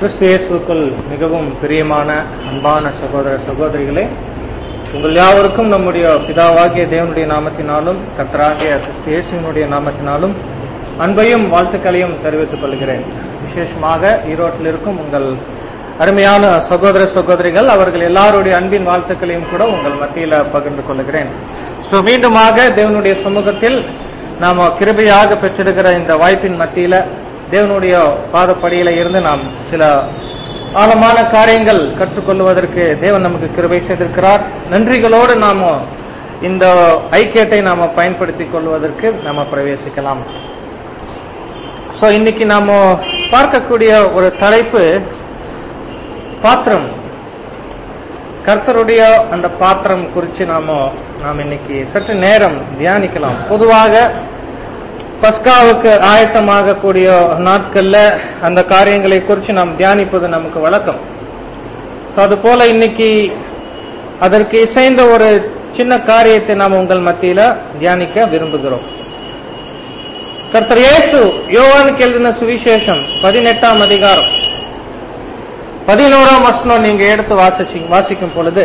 கிறிஸ்து இயேசுக்குள் மிகவும் பிரியமான அன்பான சகோதர சகோதரிகளே உங்கள் யாவருக்கும் நம்முடைய பிதாவாகிய தேவனுடைய நாமத்தினாலும் கர்த்தராகிய கிறிஸ்து இயேசுவினுடைய நாமத்தினாலும் அன்பையும் வாழ்த்துக்களையும் தெரிவித்துக் கொள்கிறேன் விசேஷமாக ஈரோட்டில் இருக்கும் உங்கள் அருமையான சகோதர சகோதரிகள் அவர்கள் எல்லாருடைய அன்பின் வாழ்த்துக்களையும் கூட உங்கள் மத்தியில பகிர்ந்து கொள்கிறேன் சோ மீண்டுமாக தேவனுடைய சமூகத்தில் நாம கிருபையாக பெற்றிருக்கிற இந்த வாய்ப்பின் மத்தியில தேவனுடைய பாதப்படியில இருந்து நாம் சில ஆழமான காரியங்கள் கற்றுக்கொள்வதற்கு தேவன் நமக்கு கிருபை செய்திருக்கிறார் நன்றிகளோடு நாம இந்த ஐக்கியத்தை நாம பயன்படுத்திக் கொள்வதற்கு நாம பிரவேசிக்கலாம் சோ இன்னைக்கு நாம பார்க்கக்கூடிய ஒரு தலைப்பு பாத்திரம் கர்த்தருடைய அந்த பாத்திரம் குறித்து நாம நாம் இன்னைக்கு சற்று நேரம் தியானிக்கலாம் பொதுவாக பஸ்காவுக்கு ஆயத்தமாக கூடிய நாட்கள்ல அந்த காரியங்களை குறித்து நாம் தியானிப்பது நமக்கு வழக்கம் சோ அது போல இன்னைக்கு அதற்கு இசைந்த ஒரு சின்ன காரியத்தை நாம் உங்கள் மத்தியில தியானிக்க விரும்புகிறோம் கர்த்தர் இயேசு யோவானுக்கு எழுதின சுவிசேஷம் பதினெட்டாம் அதிகாரம் பதினோராம் வசனம் நீங்க எடுத்து வாசிச்சு வாசிக்கும் பொழுது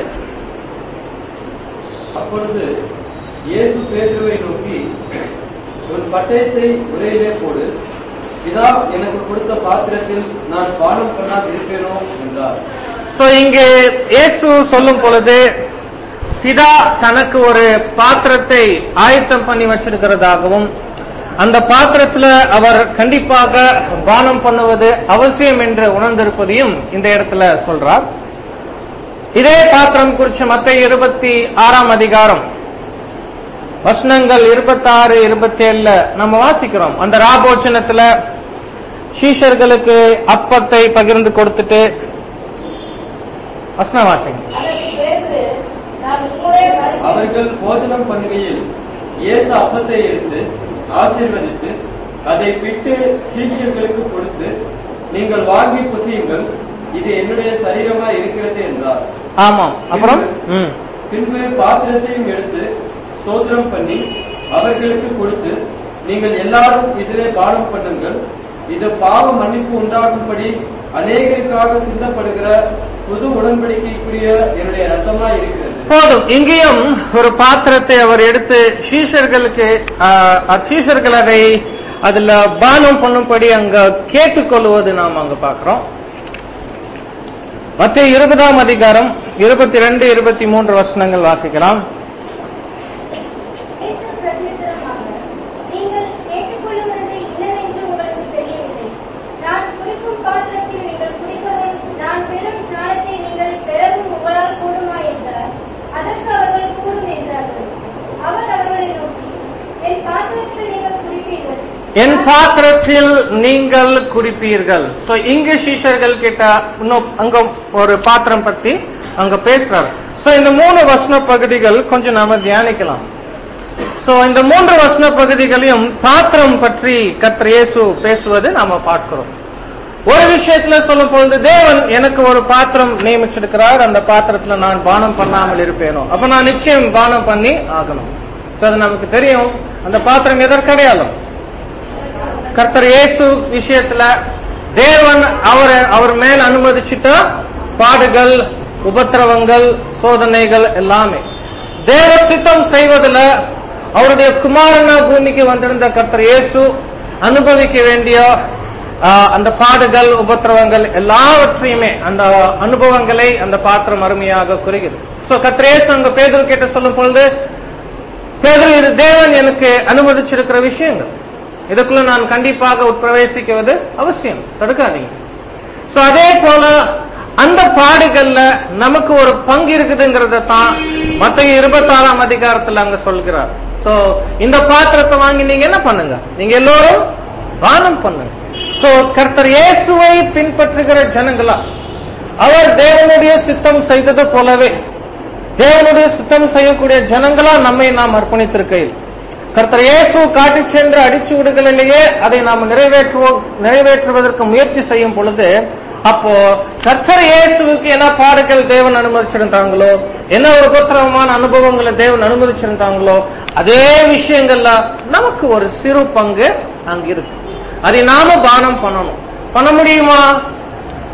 அப்பொழுது இயேசு பேதுருவை நோக்கி உன் பட்டயத்தை உரையிலே போடு பிதா எனக்கு கொடுத்த பாத்திரத்தில் நான் பானம் பண்ணாது இருப்பேனோ என்றார் சோ இங்கே இயேசு சொல்லும் பொழுது பிதா தனக்கு ஒரு பாத்திரத்தை ஆயத்தம் பண்ணி வச்சிருக்கிறதாகவும் அந்த பாத்திரத்துல அவர் கண்டிப்பாக பானம் பண்ணுவது அவசியம் என்று உணர்ந்திருப்பதையும் இந்த இடத்துல சொல்றார் இதே பாத்திரம் குறித்து மத்த இருபத்தி ஆறாம் அதிகாரம் வசனங்கள் இருபத்தாறு இருபத்தி ஏழுல நம்ம வாசிக்கிறோம் அந்த ராபோச்சனத்துல சீஷர்களுக்கு அப்பத்தை பகிர்ந்து கொடுத்துட்டு வசன வாசிங்க அதற்கு பேதுரு, நான் உங்களோடே வருகிறேன். அவர்கள் போஜனம் பண்ணுகையில் இயேசு அப்பத்தை எடுத்து ஆசீர்வதித்து அதை பிட்டு சீஷர்களுக்கு கொடுத்து நீங்கள் வாங்கி புசியுங்கள் இது என்னுடைய சரீரமா இருக்கிறது என்றார் ஆமாம் அப்புறம் ம் பின்பு பாத்திரத்தையும் எடுத்து ஸ்தோத்திரம் பண்ணி அவர்களுக்கு கொடுத்து நீங்கள் எல்லாரும் இதிலே பானம் பண்ணுங்கள் இது பாவ மன்னிப்பு உண்டாகும்படி அநேகருக்காக சிந்தப்படுகிற புது உடன்படிக்கைக்குரிய என்னுடைய ரத்தமா இருக்கிறது போதும் இங்கேயும் ஒரு பாத்திரத்தை அவர் எடுத்து சீஷர்களுக்கு ஆஹ், சீஷர்கள் அதை அதுல பானம் பண்ணும்படி அங்க கேட்டுக்கொள்வது நாம் அங்க பாக்குறோம் மத்திய இருபதாம் அதிகாரம் இருபத்தி ரெண்டு இருபத்தி மூன்று வசனங்கள் வாசிக்கலாம் இயேசு பிரதியுத்தரமாக, நீங்கள் கேட்டுக்கொள்ளுகிறது இன்னதென்று உங்களுக்கு தெரியவில்லை. நான் குடிக்கும் பாத்திரத்தில் நீங்கள் குடிக்கவும், நான் பெறும் ஞானத்தை நீங்கள் பெறவும் உங்களால் கூடுமா என்றார். அதற்கு அவர்கள் கூடும் என்றார்கள். அவர் அவர்களை நோக்கி, என் பாத்திரத்தில் நீங்கள் குடிப்பீர்கள். என் பாத்திரத்தில் நீங்கள் குடிப்பீர்கள் சோ இங்க சீஷர்கள் கிட்ட இன்னும் அங்க ஒரு பாத்திரம் பத்தி அங்க பேசுறாரு சோ இந்த மூணு வசன பகுதிகள் கொஞ்சம் நாம தியானிக்கலாம் சோ இந்த மூன்று வசன பகுதிகளையும் பாத்திரம் பற்றி கர்த்தர் இயேசு பேசுவது நாம பார்க்கிறோம் ஒரு விஷயத்துல சொல்லும் பொழுது தேவன் எனக்கு ஒரு பாத்திரம் நியமிச்சிருக்கிறார் அந்த பாத்திரத்துல நான் பானம் பண்ணாமல் இருப்பேனோ அப்ப நான் நிச்சயம் பானம் பண்ணி ஆகணும் சோ அது நமக்கு தெரியும் அந்த பாத்திரம் எதற்கடையாலும் கர்த்தர் இயேசு விஷயத்துல தேவன் அவரை அவர் மேல் அனுமதிச்சிட்ட பாடுகள் உபத்திரவங்கள் சோதனைகள் எல்லாமே தேவ சித்தம் செய்வதில் அவருடைய குமாரனா பூமிக்கு வந்திருந்த கர்த்தர் இயேசு அனுபவிக்க வேண்டிய ஆஹ், அந்த பாடுகள் உபத்திரவங்கள் எல்லாவற்றையுமே அந்த அனுபவங்களை அந்த பாத்திரம் அருமையாக குறிகிறது சோ கர்த்தர் இயேசு அங்க பேதர் கிட்ட சொல்லும் பொழுது பேதர் இது தேவன் எனக்கு அனுமதிச்சிருக்கிற விஷயங்கள் இதுக்குள்ள நான் கண்டிப்பாக உட்பிரவேசிக்குவது அவசியம் தடுக்காதீங்க சோ அதே போல அந்த பாடுகள்ல நமக்கு ஒரு பங்கு இருக்குதுங்கிறத தான் மத்த இருபத்தாறாம் அதிகாரத்துல அங்க சொல்கிறார் சோ இந்த பாத்திரத்தை வாங்கி நீங்க என்ன பண்ணுங்க நீங்க எல்லோரும் பானம் பண்ணுங்க சோ கர்த்தர் இயேசுவை பின்பற்றுகிற ஜனங்களா அவர் தேவனுடைய சித்தம் செய்தது போலவே தேவனுடைய சித்தம் செய்யக்கூடிய ஜனங்களா நம்மை நாம் அர்ப்பணித்திருக்கையில் கர்த்தர் இயேசு காட்டி சென்ற அடிச்சு விடுகளிலேயே அதை நாம் நிறைவேற்றுவோம் நிறைவேற்றுவதற்கு முயற்சி செய்யும் பொழுது அப்போ கர்த்தர் இயேசுவுக்கு என்ன பாடுகள் தேவன் அனுமதிச்சிருந்தாங்களோ என்ன ஒரு உபத்திரவமான அனுபவங்களை தேவன் அனுமதிச்சிருந்தாங்களோ அதே விஷயங்கள்ல நமக்கு ஒரு சிறு பங்கு அங்க இருக்கு அதை நாம பானம் பண்ணணும் பண்ண முடியுமா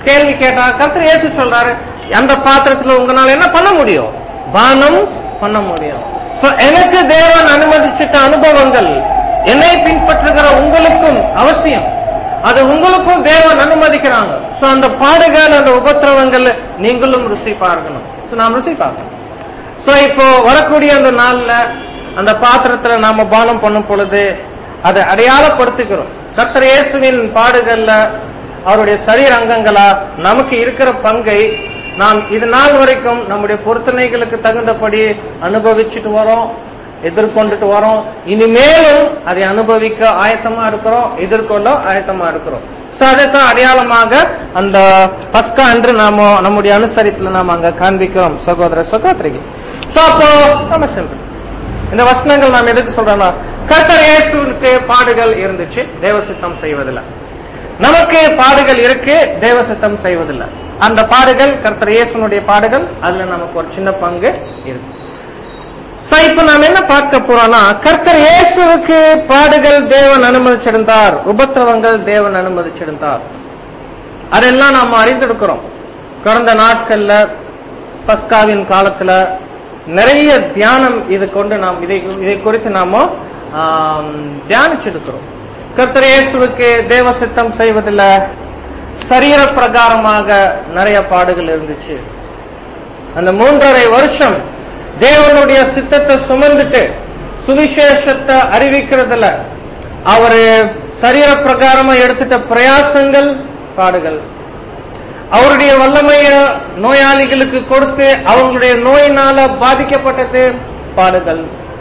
கேள்வி கேட்டா கர்த்தர் இயேசு சொல்றாரு அந்த பாத்திரத்துல உங்களால என்ன பண்ண முடியும் பானம் பண்ண முடியும் சோ எனக்கு தேவன் அனுமதிச்சிட்ட அனுபவங்கள் என்னை பின்பற்றுகிற உங்களுக்கும் அவசியம் அது உங்களுக்கும் தேவன் அனுமதிக்கிறாங்க சோ அந்த பாடுகள் அந்த உபத்திரவங்கள் நீங்களும் ருசி பார்க்கணும் சோ நாம் ருசி பார்க்கணும் சோ இப்போ வரக்கூடிய அந்த நாள்ல அந்த பாத்திரத்துல நாம பானம் பண்ணும் பொழுது அதை அடையாளப்படுத்திக்கிறோம் கர்த்தர் இயேசுவின் பாடுகள்ல அவருடைய சரீர அங்கங்களா நமக்கு இருக்கிற பங்கை நாம் இது நாள் வரைக்கும் நம்முடைய பொருத்தனைகளுக்கு தகுந்தபடி அனுபவிச்சுட்டு வரோம் எதிர்கொண்டுட்டு வரோம் இனிமேலும் அதை அனுபவிக்க ஆயத்தமா இருக்கிறோம் எதிர்கொள்ள ஆயத்தமா இருக்கிறோம் சோ அதுக்கு அடையாளமாக அந்த பஸ்கா அன்று நாம நம்முடைய அனுசரிப்புல நாம அங்க காண்பிக்கிறோம் சகோதர சகோதரிகள் சோ அப்போ நம்ம செல்றோம் இந்த வசனங்கள் நாம் எதுக்கு சொல்றோம்னா கர்த்தர் இயேசுவுக்கு பாடுகள் இருந்துச்சு தேவசித்தம் செய்வதில்லை நமக்கு பாடுகள் இருக்கு தேவசித்தம் செய்வதில்லை அந்த பாடுகள் கர்த்தர் இயேசுனுடைய பாடுகள் அதுல நமக்கு ஒரு சின்ன பங்கு இருக்கு சோ இப்ப நாம் என்ன பார்க்க போறோம்னா கர்த்தர் இயேசுவுக்கு பாடுகள் தேவன் அனுமதிச்சிருந்தார் உபத்திரவங்கள் தேவன் அனுமதிச்சிருந்தார் அதெல்லாம் நாம் அறிந்திருக்கிறோம் கடந்த நாட்கள்ல பஸ்காவின் காலத்துல நிறைய தியானம் இது கொண்டு நாம் இதை இதை குறித்து நாம ஆம், தியானிச்சிருக்கிறோம் கர்த்தர் இயேசுவுக்கு தேவ சித்தம் செய்வதில் சரீர பிரகாரமாக நிறைய பாடுகள் இருந்துச்சு அந்த மூன்றரை வருஷம் தேவனுடைய சித்தத்தை சுமந்துட்டு சுவிசேஷத்தை அறிவிக்கிறதுல அவரு சரீர பிரகாரமா எடுத்துட்ட பிரயாசங்கள் பாடுகள் அவருடைய வல்லமைய நோயாளிகளுக்கு கொடுத்து அவங்களுடைய நோயினால பாதிக்கப்பட்டது பாடுகள்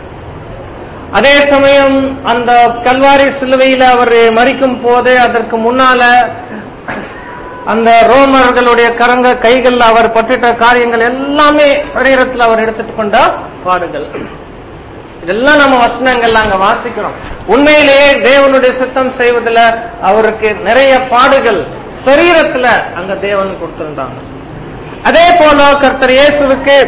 அதே சமயம் அந்த கல்வாரி சிலுவையில அவர் மறிக்கும் போது அதற்கு முன்னால அந்த ரோமர்களுடைய கரங்க கைகள் அவர் பற்றிட்ட காரியங்கள் எல்லாமே சரீரத்தில் அவர் எடுத்துட்டு கொண்ட பாடுகள் இதெல்லாம் நம்ம வசனங்கள்ல அங்க வாசிக்கிறோம் உண்மையிலேயே தேவனுடைய சித்தம் செய்வதில் அவருக்கு நிறைய பாடுகள் சரீரத்துல அங்க தேவன் கொடுத்திருந்தாங்க அதே போல கர்த்தர் இயேசுவுக்கு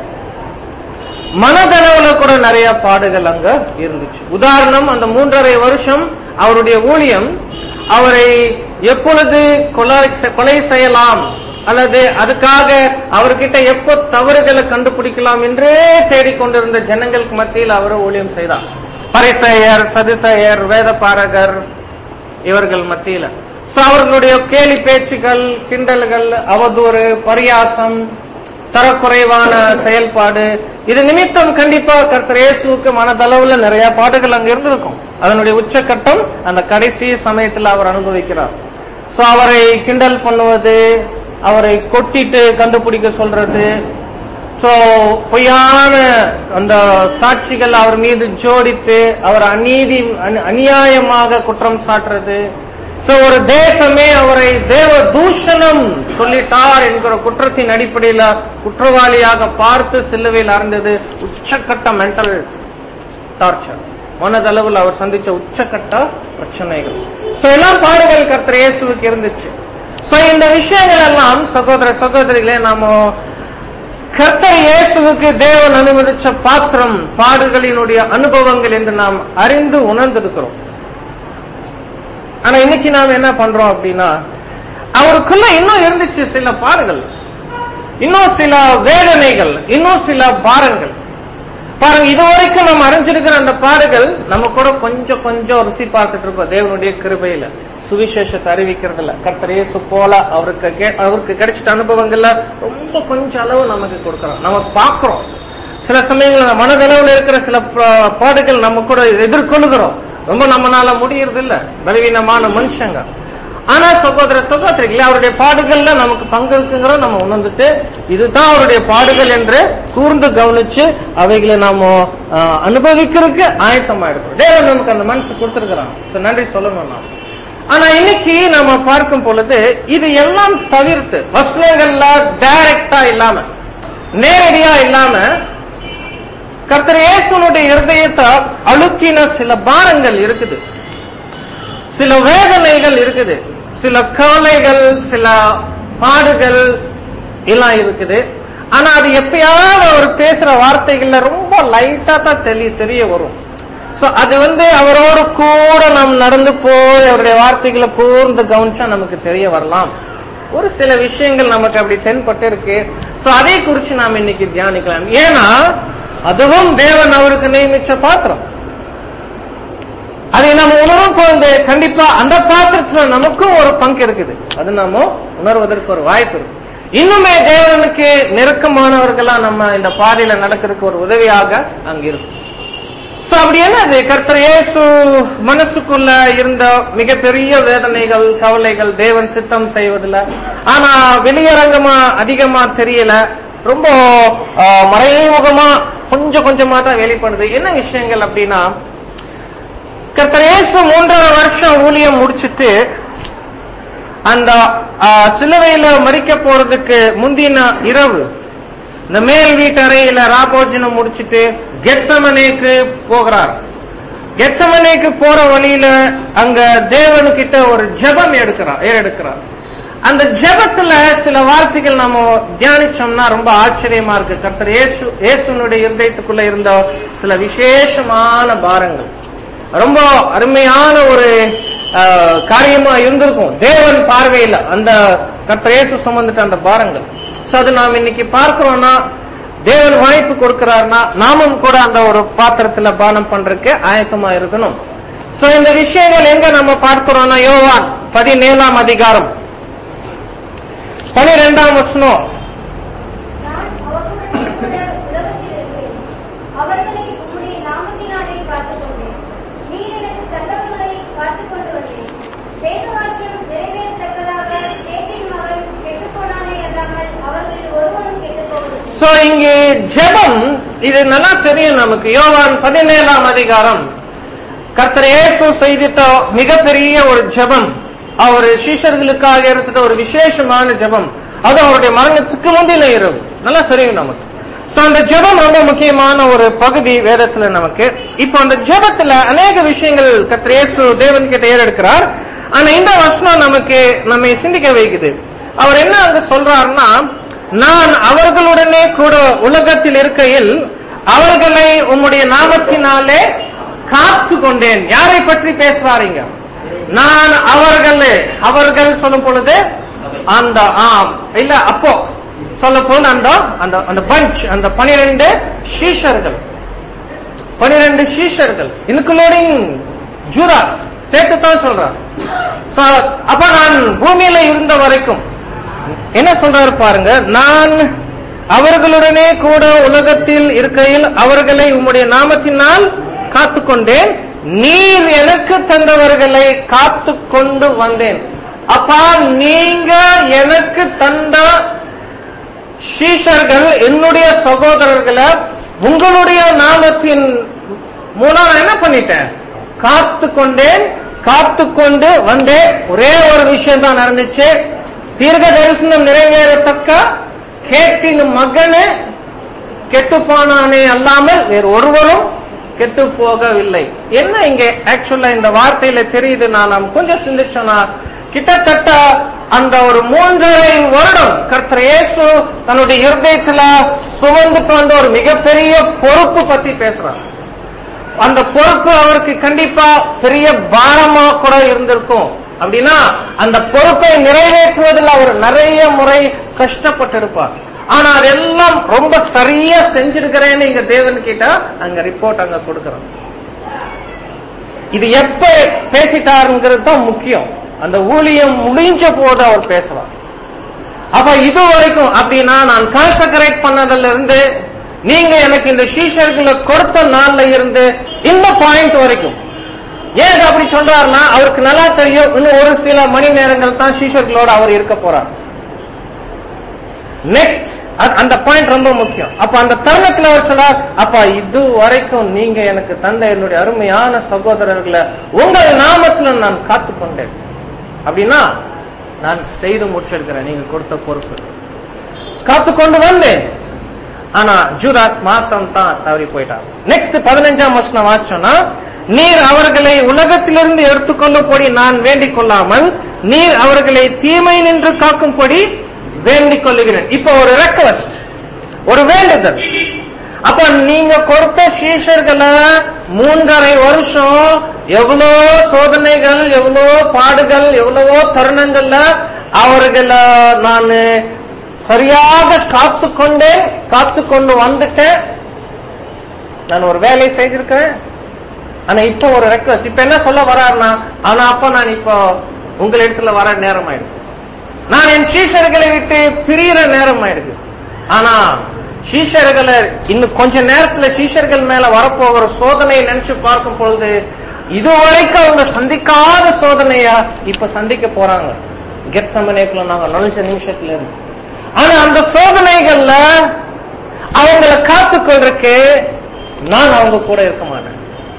மனதளவுல கூட நிறைய பாடுகள் அங்க இருந்துச்சு உதாரணம் அந்த மூன்றரை வருஷம் அவருடைய ஊழியம் அவரை எப்பொழுது கொலை செ- கொலை செய்யலாம் அல்லது அதுக்காக அவர்கிட்ட எப்போ தவறுகளை கண்டுபிடிக்கலாம் என்றே தேடிக்கொண்டிருந்த ஜனங்களுக்கு மத்தியில் அவர் ஊழியம் செய்தார் பரிசெயர் சதுசெயர் வேதபாரகர் இவர்கள் மத்தியில சோ அவர்களுடைய கேலி பேச்சுகள் கிண்டல்கள் அவதூறு பரியாசம் தரக்குறைவான செயல்பாடு இது நிமித்தம் கண்டிப்பா கர்த்தர் இயேசுவுக்கு மனதளவுல நிறைய பாடுகள் அங்க இருந்திருக்கும் அதனுடைய உச்சக்கட்டம் அந்த கடைசி சமயத்தில் அவர் அனுபவிக்கிறார் சோ அவரை கிண்டல் பண்ணுவது அவரை கொட்டிட்டு கண்டுபிடிக்க சொல்றது சோ பொய்யான அந்த சாட்சிகள் அவர் மீது ஜோடித்து அவர் அநீதி அநி- அநியாயமாக குற்றம் சாட்டுறது சோ ஒரு தேசமே அவரை தேவ தூஷணம் சொல்லிட்டார் என்கிற குற்றத்தின் அடிப்படையில குற்றவாளியாக பார்த்து சிலுவையில் அறைந்தது உச்சக்கட்ட மென்டல் டார்ச்சர் மனதளவில் அவர் சந்திச்ச உச்சக்கட்ட பிரச்சனைகள் சோ எல்லாம் பாடுகள் கர்த்தர் இயேசுவுக்கு இருந்துச்சு சோ இந்த விஷயங்கள் எல்லாம் சகோதர சகோதரிகளே நாம கர்த்தர் இயேசுவுக்கு தேவன் அனுமதிச்ச பாத்திரம் பாடுகளினுடைய அனுபவங்கள் என்று நாம் அறிந்து உணர்ந்திருக்கிறோம் ஆனா இன்னைக்கு நாம் என்ன பண்றோம் அப்படின்னா அவருக்குள்ள இன்னும் இருந்துச்சு சில பாடுகள் இன்னும் சில வேதனைகள் இன்னும் சில பாரங்கள் பாருங்க இதுவரைக்கும் நம்ம அறிஞ்சிருக்கிற அந்த பாடுகள் நம்ம கூட கொஞ்சம் கொஞ்சம் ருசி பார்த்துட்டு இருக்கோம் தேவனுடைய கிருபையில சுவிசேஷத்தை அறிவிக்கிறதுல கர்த்தர் இயேசு போல அவருக்கு கே- அவருக்கு கிடைச்சிட்ட அனுபவங்கள்ல ரொம்ப கொஞ்சம் அளவு நமக்கு கொடுக்கறோம் நம்ம பார்க்கிறோம் சில சமயங்கள்ல மனதளவுல இருக்கிற சில ப- பாடுகள் நம்ம கூட எதிர்கொள்ளுகிறோம் ரொம்ப நம்மனால முடியறது இல்ல பலவீனமான மனுஷங்க ஆனா சகோதர சகோதரிகளே அவருடைய பாடுகள்ல நமக்கு பங்கு இருக்குங்கிற நம்ம உணர்ந்துட்டு இதுதான் அவருடைய பாடுகள் என்று கூர்ந்து கவனிச்சு அவைகளை நாம ஆஹ், அனுபவிக்கிறதுக்கு ஆயத்தமா இருக்கிறோம் தேவன் நமக்கு அந்த மனசு கொடுத்திருக்கிறான் So, நன்றி சொல்லணும் நாம் ஆனா இன்னைக்கு நம்ம பார்க்கும் பொழுது இது எல்லாம் தவிர்த்து வசனங்கள்ல டைரக்டா இல்லாம நேரடியா இல்லாம கர்த்தர் இயேசுனுடைய இருதயத்தை அழுத்தின சில பாரங்கள் இருக்குது சில வேதனைகள் இருக்குது சில கவலைகள் சில பாடுகள் எல்லாம் இருக்குது ஆனா அது எப்பயாவது அவர் பேசுற வார்த்தைகள்ல ரொம்ப லைட்டா தான் தெரிய தெரிய வரும் சோ அது வந்து அவரோடு கூட நாம் நடந்து போய் அவருடைய வார்த்தைகளை கூர்ந்து கவனிச்சா நமக்கு தெரிய வரலாம் ஒரு சில விஷயங்கள் நமக்கு அப்படி தென்பட்டு இருக்கு சோ அதை குறிச்சு நாம் இன்னைக்கு தியானிக்கலாம் ஏன்னா அதுவும் தேவன் அவருக்கு நியமிச்ச பாத்திரம் அதை நம்ம உணரும் போது கண்டிப்பா அந்த பாத்திரத்துல நமக்கும் ஒரு பங்கு இருக்குது அது நாம உணர்வதற்கு ஒரு வாய்ப்பு இருக்கு இன்னுமே தேவனுக்கு நெருக்கமானவர்களா நம்ம இந்த பாதையில நடக்கிறதுக்கு ஒரு உதவியாக அங்க இருக்கும் சோ அப்படி என்னது கர்த்தர் இயேசு மனசுக்குள்ள இருந்த மிகப்பெரிய வேதனைகள் கவலைகள் தேவன் சித்தம் செய்வதில்ல ஆனா வெளியரங்கமா அதிகமா தெரியல ரொம்ப ஆ, மறைமுகமா கொஞ்சம் கொஞ்சமா தான் வெளிப்படுது என்ன விஷயங்கள் அப்படின்னா கர்த்தர் இயேசு மூன்றரை வருஷம் ஊழியம் முடிச்சிட்டு அந்த ஆ, சிலுவையில மறிக்க போறதுக்கு முந்தின இரவு இந்த மேல் வீட்டு அறையில ராபோஜனம் முடிச்சிட்டு கெட்சமனேக்கு போகிறார் கெட்சமனேக்கு போற வழியில அங்க தேவனுக்கிட்ட ஒரு ஜெபம் எடுக்கிறார் ஏறெடுக்கிறார் அந்த ஜெபத்துல சில வார்த்தைகள் நம்ம தியானிச்சோம்னா ரொம்ப ஆச்சரியமா இருக்கு கர்த்தர் இயேசு இயேசுனுடைய இருதயத்துக்குள்ள இருந்த சில விசேஷமான பாரங்கள் ரொம்ப அருமையான ஒரு அஹ், காரியமா இருந்திருக்கும் தேவன் பார்வையில அந்த கர்த்தர் இயேசு சுமந்துட்ட அந்த பாரங்கள் சோ அது நாம் இன்னைக்கு பார்க்கிறோம்னா தேவன் வாய்ப்பு கொடுக்கிறார்னா நாமும் கூட அந்த ஒரு பாத்திரத்துல பானம் பண்றதுக்கு ஆயத்தமா இருக்கணும் சோ இந்த விஷயங்கள் எங்க நம்ம பார்க்கிறோம்னா யோவான் பதினேழாம் அதிகாரம் பனிரெண்டாம் வசனம் நான் அவர்களுடைய கூட உலகத்தில் இருக்கிறேன் அவர்களை உம்முடைய நாமத்தினாலே காத்துக் கொண்டேன் நீர் எனக்கு தந்தவர்களை காத்துக் கொண்டு வந்தேன் வேத வாக்கியம் நிறைவேறத்தக்கதாக கேட்டின் மகன் கெட்டுப்போனானே அல்லாமல் அவர்களில் ஒருவனும் கெட்டுப்போவதில்லை சோ இங்கே ஜெபம் இது நல்லா தெரியும் நமக்கு யோவான் பதினேழாம் அதிகாரம் கர்த்தர் இயேசு செய்திட்ட மிகப்பெரிய ஒரு ஜெபம் அவர் சீஷர்களுக்காக எடுத்துட்ட ஒரு விசேஷமான ஜெபம் அது அவருடைய மரணத்துக்கு முந்தின இரவு நல்லா தெரியும் நமக்கு சோ அந்த ஜெபம் ரொம்ப முக்கியமான ஒரு பகுதி வேதத்துல நமக்கு இப்போ அந்த ஜெபத்துல அநேக விஷயங்கள் கர்த்தர் இயேசு தேவன் கிட்ட ஏறெடுக்கிறார் ஆனா இந்த வசனம் நமக்கு நம்மை சிந்திக்க வைக்குது அவர் என்ன அங்க சொல்றாருன்னா நான் அவர்களுடனே கூட உலகத்தில் இருக்கையில் அவர்களை உம்முடைய நாமத்தினாலே காத்து கொண்டேன் யாரை பற்றி பேசுறாருங்க நான் அவர்களே அவர்கள் சொல்லும் பொழுது அந்த ஆம் இல்ல அப்போ சொல்ல போது அந்த அந்த அந்த பஞ்ச் அந்த பனிரெண்டு சீஷர்கள் பனிரெண்டு சீஷர்கள் இன்க்ளூடிங் ஜூராஸ் சேர்த்து தான் சொல்றார் So, அப்ப நான் பூமியில இருந்த வரைக்கும் என்ன சொல்றாரு பாருங்க நான் அவர்களுடனே கூட உலகத்தில் இருக்கையில் அவர்களை உம்முடைய நாமத்தினால் காத்துக்கொண்டேன் நீர் எனக்கு தந்தவர்களை காத்து கொண்டு வந்தேன் அப்பா நீங்க எனக்கு தந்த சீஷர்கள் என்னுடைய சகோதரர்களை உங்களுடைய நாமத்தின் மூலம் நான் என்ன பண்ணிட்டேன் காத்து கொண்டேன் காத்து கொண்டு வந்தேன் ஒரே ஒரு விஷயம் தான் நடந்துச்சு தீர்க்க தரிசனம் நிறைவேறத்தக்க கேட்டின் மகனு கெட்டுப்போனானே அல்லாமல் வேறு ஒருவரும் கெட்டு போகவில்லை என்ன இங்க ஆக்சுவலா இந்த வார்த்தையில தெரியுது நான் நாம் கொஞ்சம் சிந்திச்சோம்னா கிட்டத்தட்ட அந்த ஒரு மூன்றரை வருடம் கர்த்தர் இயேசு தன்னுடைய இருதயத்துல சுமந்துட்டு வந்த ஒரு மிகப்பெரிய பொறுப்பு பத்தி பேசுறார் அந்த பொறுப்பு அவருக்கு கண்டிப்பா பெரிய பாரமா கூட இருந்திருக்கும் அப்படின்னா அந்த பொறுப்பை நிறைவேற்றுவதில் அவர் நிறைய முறை கஷ்டப்பட்டிருப்பார் ஆனா அதெல்லாம் ரொம்ப சரியா செஞ்சிருக்கிறேன்னு இங்க தேவன் கிட்ட அங்க ரிப்போர்ட் அங்க கொடுக்கிறோம் இது எப்ப பேசிட்டாருங்கிறது தான் முக்கியம் அந்த ஊழியம் முடிஞ்ச போது அவர் பேசலாம் அப்ப இது வரைக்கும் அப்படின்னா நான் கான்சக்ரேட் பண்ணதுல இருந்து நீங்க எனக்கு இந்த சீஷர்களை கொடுத்த நாள்ல இருந்து இந்த பாயிண்ட் வரைக்கும் ஏன் இது அப்படி சொல்றாருன்னா அவருக்கு நல்லா தெரியும் இன்னும் ஒரு சில மணி நேரங்கள் தான் சீஷர்களோட அவர் இருக்க போறார் நெக்ஸ்ட் அந்த பாயிண்ட் ரொம்ப முக்கியம் அப்ப அந்த தருணத்துல அவர் சொல்றார் அப்ப இது வரைக்கும் நீங்க எனக்கு தந்த என்னுடைய அருமையான சகோதரர்களை உங்கள் நாமத்துல நான் காத்து கொண்டேன் அப்படின்னா நான் செய்து முடிச்சிருக்கிறேன் நீங்க கொடுத்த பொறுப்பு காத்து கொண்டு வந்தேன் ஆனா ஜூதாஸ் மாத்திரம் தான் தவறி போயிட்டார் நெக்ஸ்ட் பதினஞ்சாம் வருஷம் வாசிச்சோம்னா நீர் அவர்களை உலகத்திலிருந்து எடுத்துக்கொள்ளும்படி நான் வேண்டிக் கொள்ளாமல் நீர் அவர்களை தீமை நின்று காக்கும்படி வேண்டிக் கொள்ளுகிறேன் இப்போ ஒரு ரெக்வஸ்ட் ஒரு வேண்டுதல் அப்ப நீங்க கொடுத்த சீஷர்களை மூன்றரை வருஷம் எவ்வளோ சோதனைகள் எவ்வளோ பாடுகள் எவ்வளவோ தருணங்கள்ல அவர்களை நான் சரியாக காத்து கொண்டேன் காத்து கொண்டு வந்துட்டேன் நான் ஒரு வேலையை செய்திருக்கிறேன் ஆனா இப்போ ஒரு ரெக்வஸ்ட் இப்ப என்ன சொல்ல வர்றாருன்னா ஆனா அப்ப நான் இப்போ உங்களிடத்துல வர நேரம் ஆயிடுது நான் என் சீஷர்களை விட்டு பிரியிற நேரம் ஆயிடுது ஆனா சீஷர்களை இன்னும் கொஞ்ச நேரத்துல சீஷர்கள் மேல வரப்போகிற சோதனையை நினைச்சு பார்க்கும் பொழுது இதுவரைக்கும் அவங்க சந்திக்காத சோதனையா இப்ப சந்திக்க போறாங்க கெட் சமனேக்குள்ள நாங்க நுழைஞ்ச நிமிஷத்துல இருந்து ஆனா அந்த சோதனைகள்ல அவங்கள காத்துக்கொள்றதுக்கு நான் அவங்க கூட இருக்க மாட்டேன்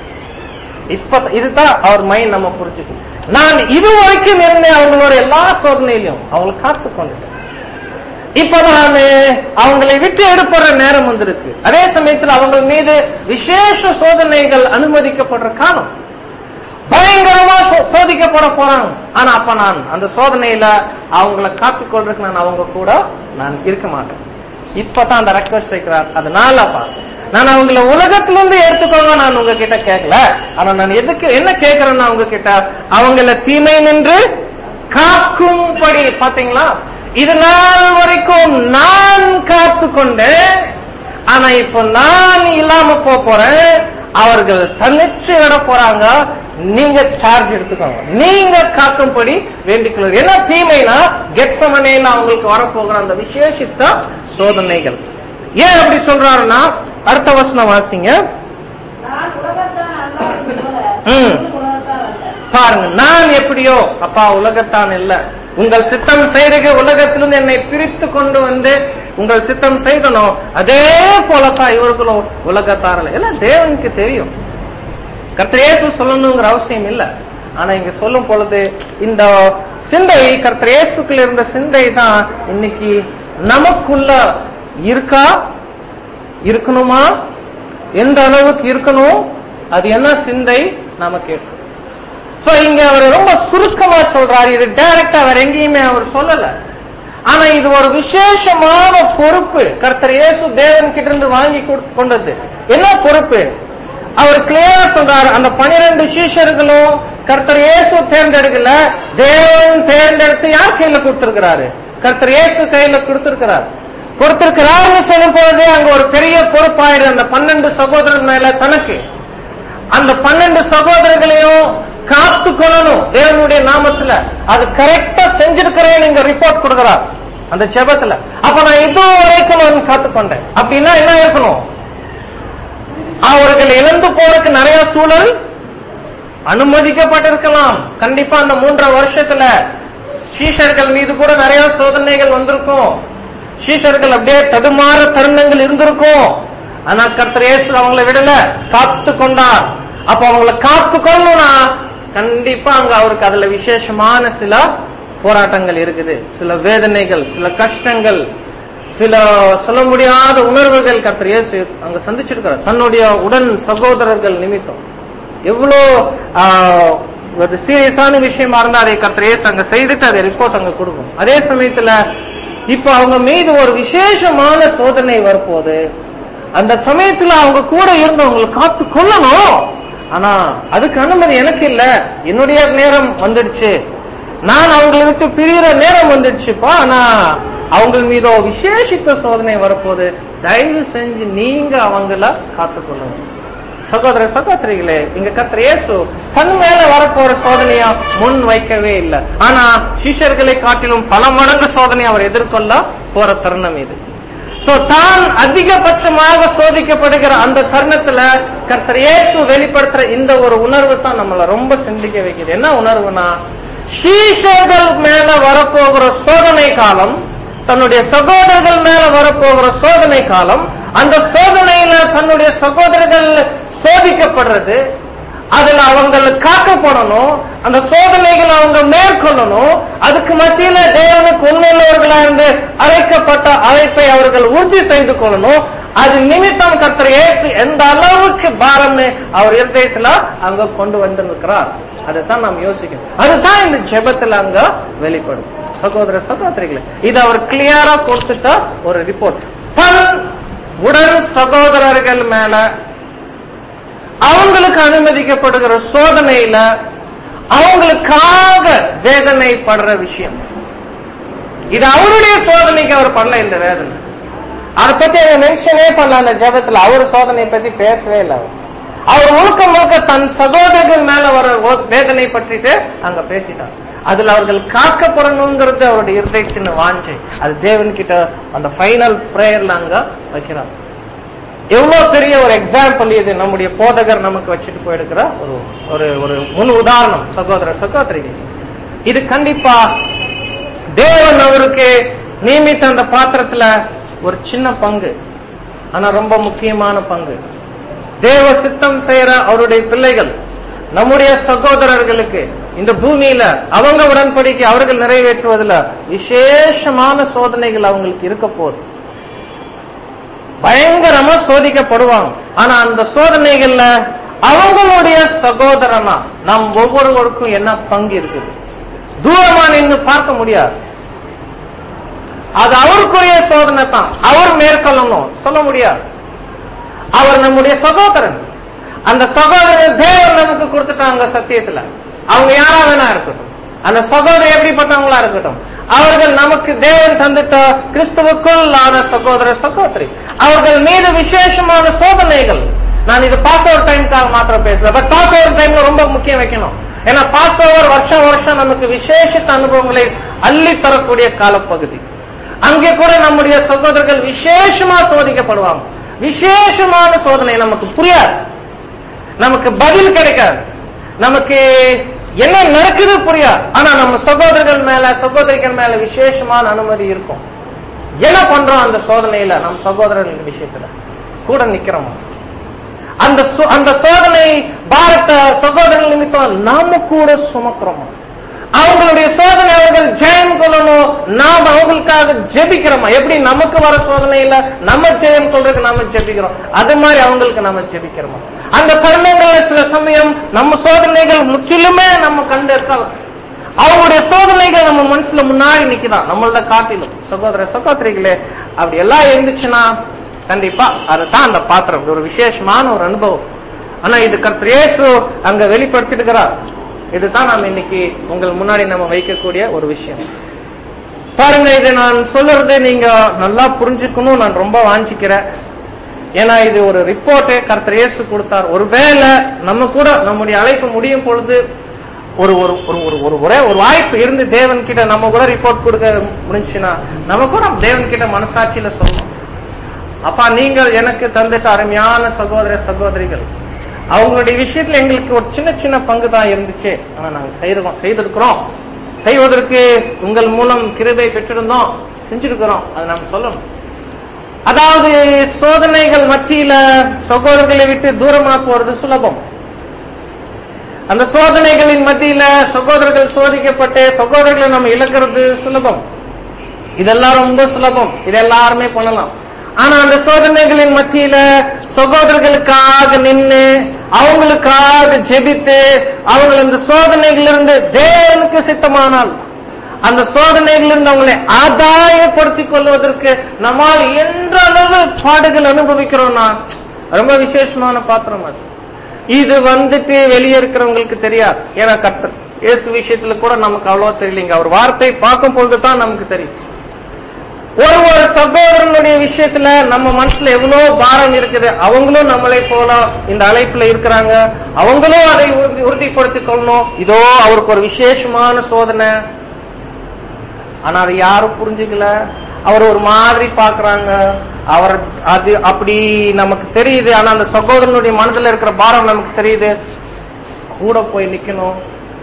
இப்ப இதுதான் அவர் மைண்ட் நம்ம புரிஞ்சுக்கணும் நான் இது வரைக்கும் இருந்தேன் அவங்களோட எல்லா சோதனையிலும் அவங்களை காத்து கொண்டுட்டேன் இப்ப நான் அவங்களை விட்டு எடுப்படுற நேரம் வந்திருக்கு அதே சமயத்தில் அவங்க மீது விசேஷ சோதனைகள் அனுமதிக்கப்படுற காலம் பயங்கரமா சோ- சோதிக்கப்பட போறாங்க ஆனா அப்ப நான் அந்த சோதனையில அவங்கள காத்துக்கொள்றதுக்கு நான் அவங்க கூட நான் இருக்க மாட்டேன் இப்பதான் அந்த ரெக்வஸ்ட் வைக்கிறார் அதனாலப்பா நான் அவங்கள உலகத்திலிருந்து எடுத்துக்கோங்க நான் உங்ககிட்ட கேட்கல ஆனா நான் எதுக்கு என்ன கேட்கிறேன்னா அவங்க கிட்ட அவங்கள தீமை நின்று காக்கும்படி பாத்தீங்களா இது நாள் வரைக்கும் நான் காத்து கொண்டேன் ஆனா இப்போ நான் இல்லாம போக போறேன் அவர்கள் தன்னிச்சு விட போறாங்க நீங்க சார்ஜ் எடுத்துக்கோங்க நீங்க காக்கும்படி வேண்டிக்கொள்ள என்ன தீமைனா கெட்சமனேன்னு அவங்களுக்கு வரப்போகிற அந்த விசேஷித்த சோதனைகள் ஏன் அப்படி சொல்றாருன்னா அடுத்த வசனம் வாசிங்க நான் உலகத்தான் அல்லாதது போல ம். நீங்களும் உலகத்தான் அல்ல. பாருங்க நான் எப்படியோ அப்பா உலகத்தான் இல்ல உங்கள் சித்தம் செய்துக உலகத்திலிருந்து என்னை பிரித்து கொண்டு வந்து உங்கள் சித்தம் செய்தனோ அதே போலத்தான் இவர்களும் உலகத்தாரல எல்லாம் தேவனுக்கு தெரியும் கர்த்தர் இயேசு சொல்லணுங்கிற அவசியம் இல்ல ஆனா இங்க சொல்லும் பொழுது இந்த சிந்தை கர்த்தர் இயேசுக்குள்ள இருந்த சிந்தை தான் இன்னைக்கு நமக்குள்ள இருக்கா இருக்கணுமா எந்த அளவுக்கு இருக்கணும் அது என்ன சிந்தை நாம கேட்கும் சோ இங்க அவர் ரொம்ப சுருக்கமா சொல்றாரு இது டைரக்டா அவர் எங்கேயுமே அவர் சொல்லல ஆனா இது ஒரு விசேஷமான பொறுப்பு கர்த்தர் இயேசு தேவன் கிட்ட இருந்து வாங்கி கொடு- கொண்டது என்ன பொறுப்பு அவர் கிளியரா சொல்றாரு அந்த பனிரெண்டு சீஷர்களும் கர்த்தர் இயேசு தேர்ந்தெடுக்கல தேவன் தேர்ந்தெடுத்து யார் கையில கொடுத்திருக்கிறாரு கர்த்தர் இயேசு கையில கொடுத்திருக்கிறார் கொடுத்திருக்கிறார்னு சொல்லும் பொழுது அங்க ஒரு பெரிய பொறுப்பாயிடு அந்த பன்னெண்டு சகோதரர் மேல தனக்கு அந்த பன்னெண்டு சகோதரர்களையும் காத்து கொள்ளணும் தேவனுடைய நாமத்துல அது கரெக்டா செஞ்சிருக்கிறேன் நீங்க ரிப்போர்ட் கொடுக்கிறார் அந்த ஜெபத்துல அப்ப நான் இது வரைக்கும் நான் காத்துக்கொண்டேன் அப்படின்னா என்ன இருக்கணும் அவர்கள் இழந்து போறதுக்கு நிறைய சூழல் அனுமதிக்கப்பட்டிருக்கலாம் கண்டிப்பா அந்த மூன்றரை வருஷத்துல சீஷர்கள் மீது கூட நிறைய சோதனைகள் வந்திருக்கும் சீஷர்கள் அப்படியே தடுமாற தருணங்கள் இருந்திருக்கும் ஆனா கர்த்தர் இயேசு அவங்களை விடல காத்து கொண்டார் அப்ப அவங்கள காத்து கொள்ளணும்னா கண்டிப்பா அங்க அவருக்கு அதுல விசேஷமான சில போராட்டங்கள் இருக்குது சில வேதனைகள் சில கஷ்டங்கள் சில சொல்ல முடியாத உணர்வுகள் கர்த்தர் இயேசு அங்க சந்திச்சிருக்கிறார் தன்னுடைய உடன் சகோதரர்கள் நிமித்தம் எவ்வளோ ஆஹ், ஒரு சீரியஸான விஷயமா இருந்தா அதை கர்த்தர் இயேசு அங்க செய்துட்டு அதை ரிப்போர்ட் அங்க கொடுக்கும் அதே சமயத்துல இப்ப அவங்க மீது ஒரு விசேஷமான சோதனை வரப்போகுது அந்த சமயத்துல அவங்க கூட இருந்து அவங்களை காத்து கொள்ளணும் ஆனா அதுக்கு அனுமதி எனக்கு இல்ல என்னுடைய நேரம் வந்துடுச்சு நான் அவங்களை விட்டு பிரியிற நேரம் வந்துடுச்சுப்பா ஆனா அவங்க மீதோ விசேஷித்த சோதனை வரப்போகுது தயவு செஞ்சு நீங்க அவங்கள காத்துக்கொள்ளுங்க சகோதர சகோதரிகளே இங்க கர்த்தர் இயேசு தன் மேல வரப்போற சோதனையா முன் வைக்கவே இல்லை ஆனா சிஷ்யர்களை காட்டிலும் பல மடங்கு சோதனை அவர் எதிர்கொள்ள போற தருணம் இது சோ தான் அதிகபட்சமாக சோதிக்கப்படுகிற அந்த தருணத்துல கர்த்தர் இயேசு வெளிப்படுத்துற இந்த ஒரு உணர்வு தான் நம்மள ரொம்ப சிந்திக்க வைக்குது என்ன உணர்வுனா சீஷர்கள் மேல வரப்போகிற சோதனை காலம் தன்னுடைய சகோதரர்கள் மேல வரப்போகிற சோதனை காலம் அந்த சோதனையில தன்னுடைய சகோதரர்கள் சோதிக்கப்படுறது அதுல அவங்களை காக்கப்படணும் அந்த சோதனைகளை அவங்க மேற்கொள்ளணும் அதுக்கு மத்தியில தேவனுக்கு உண்மையுள்ளவர்களா இருந்து அழைக்கப்பட்ட அழைப்பை அவர்கள் உறுதி செய்து கொள்ளணும் அது நிமித்தம் கர்த்தர் இயேசு எந்த அளவுக்கு பாரம்னு அவர் இருதயத்துல அங்க கொண்டு வந்திருக்கிறார் அதைத்தான் நாம் யோசிக்கணும் அதுதான் இந்த ஜெபத்துல அங்க வெளிப்படும் சகோதர சகோதரிகளே இது அவர் கிளியரா கொடுத்துட்ட ஒரு ரிப்போர்ட் தன் உடன் சகோதரர்கள் மேல அவங்களுக்கு அனுமதிக்கப்படுகிற சோதனையில அவங்களுக்காக வேதனைப்படுற விஷயம் இது அவருடைய சோதனைக்கு அவர் பண்ணல இந்த வேதனை அதை பத்தி அவங்க மென்ஷனே பண்ணல அந்த ஜெபத்துல அவர் சோதனை பத்தி பேசவே இல்லை அவர் அவர் முழுக்க முழுக்க தன் சகோதரர்கள் மேல வர ஓ- வேதனை பற்றிட்டு அங்க பேசிட்டார் அதுல அவர்கள் காக்கப்படணுங்கிறது அவருடைய இருதயத்தின் வாஞ்சை அது தேவன் கிட்ட அந்த ஃபைனல் பிரேயர்ல அங்க வைக்கிறார் எவ்வளவு பெரிய ஒரு எக்ஸாம்பிள் இது நம்முடைய போதகர் நமக்கு வச்சுட்டு போயிருக்கிற ஒரு ஒரு ஒரு முன் உதாரணம் சகோதர சகோதரிகள் இது கண்டிப்பா தேவன் அவருக்கு நியமித்த அந்த பாத்திரத்துல ஒரு சின்ன பங்கு ஆனா ரொம்ப முக்கியமான பங்கு தேவ சித்தம் செய்யற அவருடைய பிள்ளைகள் நம்முடைய சகோதரர்களுக்கு இந்த பூமியில அவங்க உடன்படிக்கை அவர்கள் நிறைவேற்றுவதில் விசேஷமான சோதனைகள் அவங்களுக்கு இருக்க போகுது பயங்கரமா சோதிக்கப்படுவாங்க ஆனா அந்த சோதனைகள்ல அவங்களுடைய சகோதரனா நம் ஒவ்வொருவருக்கும் என்ன பங்கு இருக்குது தூரமா நின்று பார்க்க முடியாது அது அவருக்குரிய சோதனை தான் அவர் மேற்கொள்ளணும் சொல்ல முடியாது அவர் நம்முடைய சகோதரன் அந்த சகோதரன் தேவன் நமக்கு கொடுத்துட்டாங்க சத்தியத்துல அவங்க யாரா வேணா இருக்கட்டும் அந்த சகோதரர் எப்படிப்பட்டவங்களா இருக்கட்டும் அவர்கள் நமக்கு தேவன் தந்துட்ட கிறிஸ்துவுக்குள் ஆன சகோதர சகோதரி அவர்கள் மீது விசேஷமான சோதனைகள் நான் இது பாஸ் ஓவர் டைம்க்காக மாத்திரம் பேசல பட் பாஸ் ஓவர் டைம்ல ரொம்ப முக்கியம் வைக்கணும் ஏன்னா பாஸ் ஓவர் வருஷம் வருஷம் நமக்கு விசேஷித்த அனுபவங்களை அள்ளி தரக்கூடிய காலப்பகுதி அங்கே கூட நம்முடைய சகோதரர்கள் விசேஷமா சோதிக்கப்படுவாங்க விசேஷமான சோதனை நமக்கு புரியாது நமக்கு பதில் கிடைக்காது நமக்கு என்ன நடக்குது புரியாது ஆனா நம்ம சகோதரர்கள் மேல சகோதரிகள் மேல விசேஷமான அனுமதி இருக்கும் என்ன பண்றோம் அந்த சோதனையில நம் சகோதரர்கள் விஷயத்துல கூட நிக்கிறோமா அந்த சோ- அந்த சோதனை பாரத சகோதரர்கள் நிமித்தம் நாம கூட சுமக்கிறோமா அவங்களுடைய சோதனை அவர்கள் ஜெயம் கொள்ளணும் நாம் அவங்களுக்காக ஜெபிக்கிறோமா எப்படி நமக்கு வர சோதனையில நம்ம ஜெயம் கொள்றதுக்கு நாம ஜெபிக்கிறோம் அது மாதிரி அவங்களுக்கு நாம ஜெபிக்கிறோமா அந்த தருணங்கள்ல சில சமயம் நம்ம சோதனைகள் முற்றிலுமே நம்ம கண்டு இருக்கலாம் அவங்களுடைய சோதனைகள் நம்ம மனசுல முன்னாடி நிக்குதான் நம்மளத காட்டிலும் சகோதர சகோதரிகளே அப்படி எல்லாம் இருந்துச்சுன்னா கண்டிப்பா அதுதான் அந்த பாத்திரம் இது ஒரு விசேஷமான ஒரு அனுபவம் ஆனா இது கர்த்தர் இயேசு அங்க வெளிப்படுத்திருக்கிறார் இதுதான் நாம் இன்னைக்கு உங்கள் முன்னாடி நம்ம வைக்கக்கூடிய ஒரு விஷயம் பாருங்க இதை நான் சொல்றது நீங்க நல்லா புரிஞ்சுக்கணும் நான் ரொம்ப வாஞ்சிக்கிறேன் ஏன்னா இது ஒரு ரிப்போர்ட்டே கர்த்தர் இயேசு கொடுத்தார் ஒருவேளை நம்ம கூட நம்முடைய அழைப்பு முடியும் பொழுது ஒரு ஒரு ஒரு ஒரு ஒரு ஒரே ஒரு வாய்ப்பு இருந்து தேவன் கிட்ட நம்ம கூட ரிப்போர்ட் கொடுக்க முடிஞ்சுன்னா நம்ம கூட தேவன் கிட்ட மனசாட்சியில சொல்லணும் அப்பா நீங்கள் எனக்கு தந்துட்ட அருமையான சகோதர சகோதரிகள் அவங்களுடைய விஷயத்துல எங்களுக்கு ஒரு சின்ன சின்ன பங்கு தான் இருந்துச்சு ஆனா நாங்க செய்யறோம் செய்திருக்கிறோம் செய்வதற்கு உங்கள் மூலம் கிருபை பெற்றிருந்தோம் செஞ்சிருக்கிறோம் அதை நாம சொல்லணும் அதாவது சோதனைகள் மத்தியில சகோதரர்களை விட்டு தூரமா போறது சுலபம் அந்த சோதனைகளின் மத்தியில சகோதரர்கள் சோதிக்கப்பட்டு சகோதரர்களை நம்ம இழக்கிறது சுலபம் இதெல்லாம் ரொம்ப சுலபம் இது எல்லாருமே பண்ணலாம் ஆனா அந்த சோதனைகளின் மத்தியில சகோதரர்களுக்காக நின்னு அவங்களுக்காக ஜெபித்து அவங்க இந்த சோதனைகளிலிருந்து தேவனுக்கு சித்தமானால் அந்த சோதனைகளிலிருந்து அவங்களை ஆதாயப்படுத்திக் கொள்வதற்கு நம்மால் என்ற அளவு பாடுகள் அனுபவிக்கிறோம்னா ரொம்ப விசேஷமான பாத்திரம் அது இது வந்துட்டு வெளியே இருக்கிறவங்களுக்கு தெரியாது ஏன்னா கர்த்தர் இயேசு விஷயத்துல கூட நமக்கு அவ்வளவா தெரியலீங்க அவர் வார்த்தை பார்க்கும் பொழுது தான் நமக்கு தெரியும் ஒரு ஒரு சகோதரனுடைய விஷயத்துல நம்ம மனசுல எவ்வளவு பாரம் இருக்குது அவங்களும் நம்மளை போல இந்த அழைப்புல இருக்கிறாங்க அவங்களும் அதை உறுதி உறுதிப்படுத்திக் கொள்ளணும் இதோ அவருக்கு ஒரு விசேஷமான சோதனை ஆனா அதை யாரும் புரிஞ்சுக்கல அவர் ஒரு மாதிரி பாக்குறாங்க அவர் அது அப்படி நமக்கு தெரியுது ஆனா அந்த சகோதரனுடைய மனதுல இருக்கிற பாரம் நமக்கு தெரியுது கூட போய் நிக்கணும்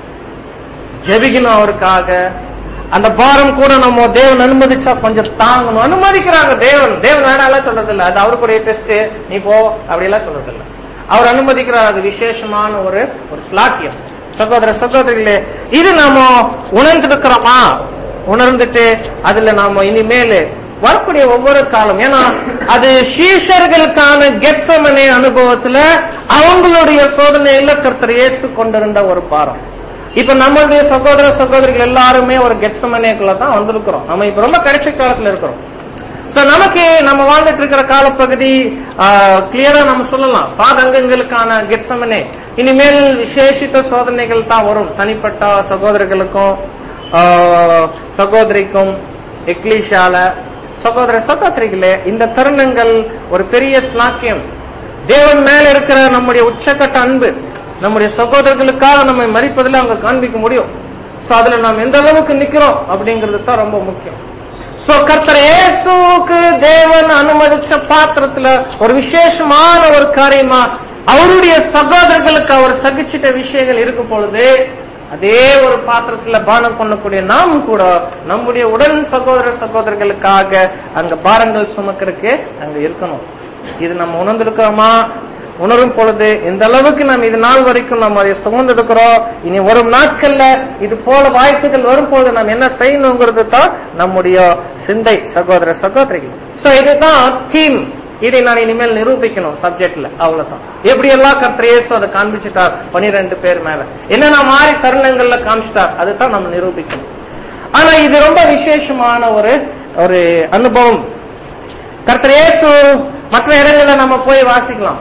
ஜெபிக்கணும் அவருக்காக அந்த பாரம் கூட நம்ம தேவன் அனுமதிச்சா கொஞ்சம் தாங்கணும் அனுமதிக்கிறாங்க தேவன் தேவன் வேணாம் சொல்றது இல்ல அது அவருக்குரிய டெஸ்ட் நீ போ அப்படி எல்லாம் சொல்றது இல்ல அவர் அனுமதிக்கிறார் அது விசேஷமான ஒரு ஒரு ஸ்லாக்கியம் சகோதர சகோதரிகளே இது நாம உணர்ந்திருக்கிறோமா உணர்ந்துட்டு அதுல நாம இனிமேல் வரக்கூடிய ஒவ்வொரு காலம் ஏன்னா அது சீஷர்களுக்கான கெட்சமனே அனுபவத்துல அவங்களுடைய சோதனையில கர்த்தர் இயேசு கொண்டிருந்த ஒரு பாரம் இப்ப நம்மளுடைய சகோதர சகோதரிகள் எல்லாருமே ஒரு கெட்சமனேக்குள்ள தான் வந்திருக்கிறோம் நம்ம இப்ப ரொம்ப கடைசி காலத்துல இருக்கிறோம் சோ நமக்கு நம்ம வாழ்ந்துட்டு இருக்கிற காலப்பகுதி கிளியரா நம்ம சொல்லலாம் பாதங்கங்களுக்கான கெட்சமனே இனிமேல் விசேஷித்த சோதனைகள் தான் வரும் தனிப்பட்ட சகோதரர்களுக்கும் ஆ, சகோதரிக்கும் எக்லீஷால சகோதர சகோதரிகளே இந்த தருணங்கள் ஒரு பெரிய ஸ்லாக்கியம் தேவன் மேல இருக்கிற நம்முடைய உச்சக்கட்ட அன்பு நம்முடைய சகோதரர்களுக்காக நம்மை மறிப்பதில் அவங்க காண்பிக்க முடியும் சோ அதுல நாம் எந்த அளவுக்கு நிக்கிறோம் அப்படிங்கிறது தான் ரொம்ப முக்கியம் சோ கர்த்தர் இயேசுவுக்கு தேவன் அனுமதிச்ச பாத்திரத்துல ஒரு விசேஷமான ஒரு காரியமா அவருடைய சகோதரர்களுக்கு அவர் சகிச்சிட்ட விஷயங்கள் இருக்கும் பொழுது அதே ஒரு பாத்திரத்துல பானம் பண்ணக்கூடிய நாமும் கூட நம்முடைய உடன் சகோதர சகோதரர்களுக்காக அங்க பாரங்கள் சுமக்கிறதுக்கு அங்க இருக்கணும் இது நம்ம உணர்ந்திருக்கிறோமா உணரும் பொழுது இந்த அளவுக்கு நாம் இது நாள் வரைக்கும் நம்ம அதை சுமந்தெடுக்கிறோம் இனி வரும் நாட்கள்ல இது போல வாய்ப்புகள் வரும்போது நாம் என்ன செய்யணுங்கிறது தான் நம்முடைய சிந்தை சகோதர சகோதரிகள் சோ இதுதான் தீம் இதை நான் இனிமேல் நிரூபிக்கணும் சப்ஜெக்ட்ல அவ்வளவுதான் எப்படி எல்லாம் கர்த்தர் இயேசு அதை காண்பிச்சுட்டார் பனிரெண்டு பேர் மேல என்னென்ன மாதிரி தருணங்கள்ல காமிச்சிட்டார் அதுதான் நம்ம நிரூபிக்கணும் ஆனா இது ரொம்ப விசேஷமான ஒரு ஒரு அனுபவம் கர்த்தர் இயேசு மற்ற இடங்கள்ல நம்ம போய் வாசிக்கலாம்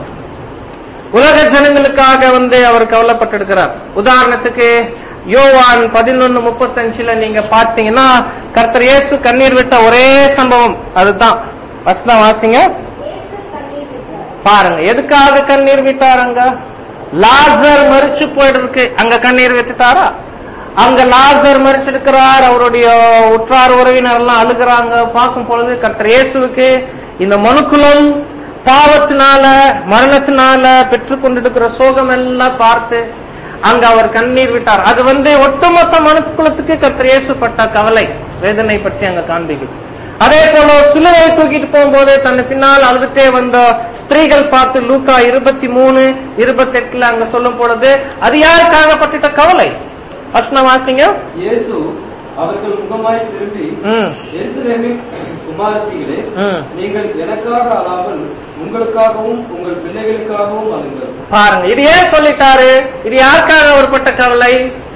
உலக ஜனங்களுக்காக வந்து அவர் கவலைப்பட்டிருக்கிறார் உதாரணத்துக்கு யோவான் பதினொன்னு முப்பத்தஞ்சுல நீங்க பாத்தீங்கன்னா கர்த்தர் இயேசு கண்ணீர் விட்ட ஒரே சம்பவம் அதுதான் வசனம் வாசிங்க இயேசு கண்ணீர் விட்டார் பாருங்க எதுக்காக கண்ணீர் விட்டாருங்க லாசர் மறிச்சு போயிட்டு அங்க கண்ணீர் விட்டுட்டாரா அங்க லாசர் மறிச்சிருக்கிறார் அவருடைய உற்றார் உறவினர் எல்லாம் அழுகிறாங்க பார்க்கும் பொழுது கர்த்தர் இயேசுவுக்கு இந்த மனுக்குலம் பாவத்தினால மரணத்தினால பெற்றுக்கொண்டிருக்கிற சோகம் எல்லாம் பார்த்து அங்க அவர் கண்ணீர் விட்டார் அது வந்து ஒட்டுமொத்த மனுக்குலத்துக்கு கர்த்தர் இயேசுப்பட்ட கவலை வேதனை பற்றி அங்க காண்பிக்குது அதே போல சிலுவை தூக்கிட்டு போகும்போது தன் பின்னால் அழுதுட்டே வந்த ஸ்திரீகள் பார்த்து லூக்கா இருபத்தி மூணு இருபத்தி எட்டுல அங்க சொல்லும் பொழுது அது யாருக்காக பட்டுட்ட கவலை வசனம் வாசிங்க இயேசு அவர்கள் முகமாய் திரும்பி ம் எருசலேமின் குமாரத்திகளே ம். நீங்கள் எனக்காக அல்லாமல் உங்களுக்காகவும் உங்கள் பிள்ளைகளுக்காகவும் அழுங்கள் பாருங்க இது ஏன் சொல்லிட்டாரு இது யாருக்காக அவர் பட்ட கவலை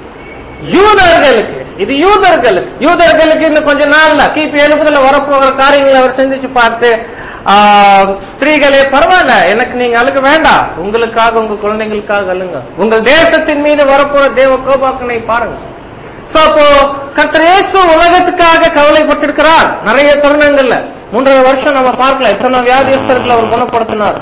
யூதர்களுக்கு இது யூதர்களுக்கு யூதர்களுக்கு இன்னும் கொஞ்ச நாள்ல கிபி எழுபதுல வரப்போகிற காரியங்களை அவர் சிந்திச்சு பார்த்து ஆ, ஸ்திரீகளே பரவாயில்ல எனக்கு நீங்க அழுக வேண்டாம் உங்களுக்காக உங்க குழந்தைகளுக்காக அழுங்க உங்கள் தேசத்தின் மீது வரப்போற தேவ கோபாக்கனை பாருங்க சோ அப்போ கர்த்தர் இயேசு உலகத்துக்காக கவலைப்பட்டிருக்கிறார் நிறைய தருணங்கள்ல மூன்றரை வருஷம் நம்ம பார்க்கல எத்தனை வியாதியஸ்தர்களை அவர் குணப்படுத்தினார்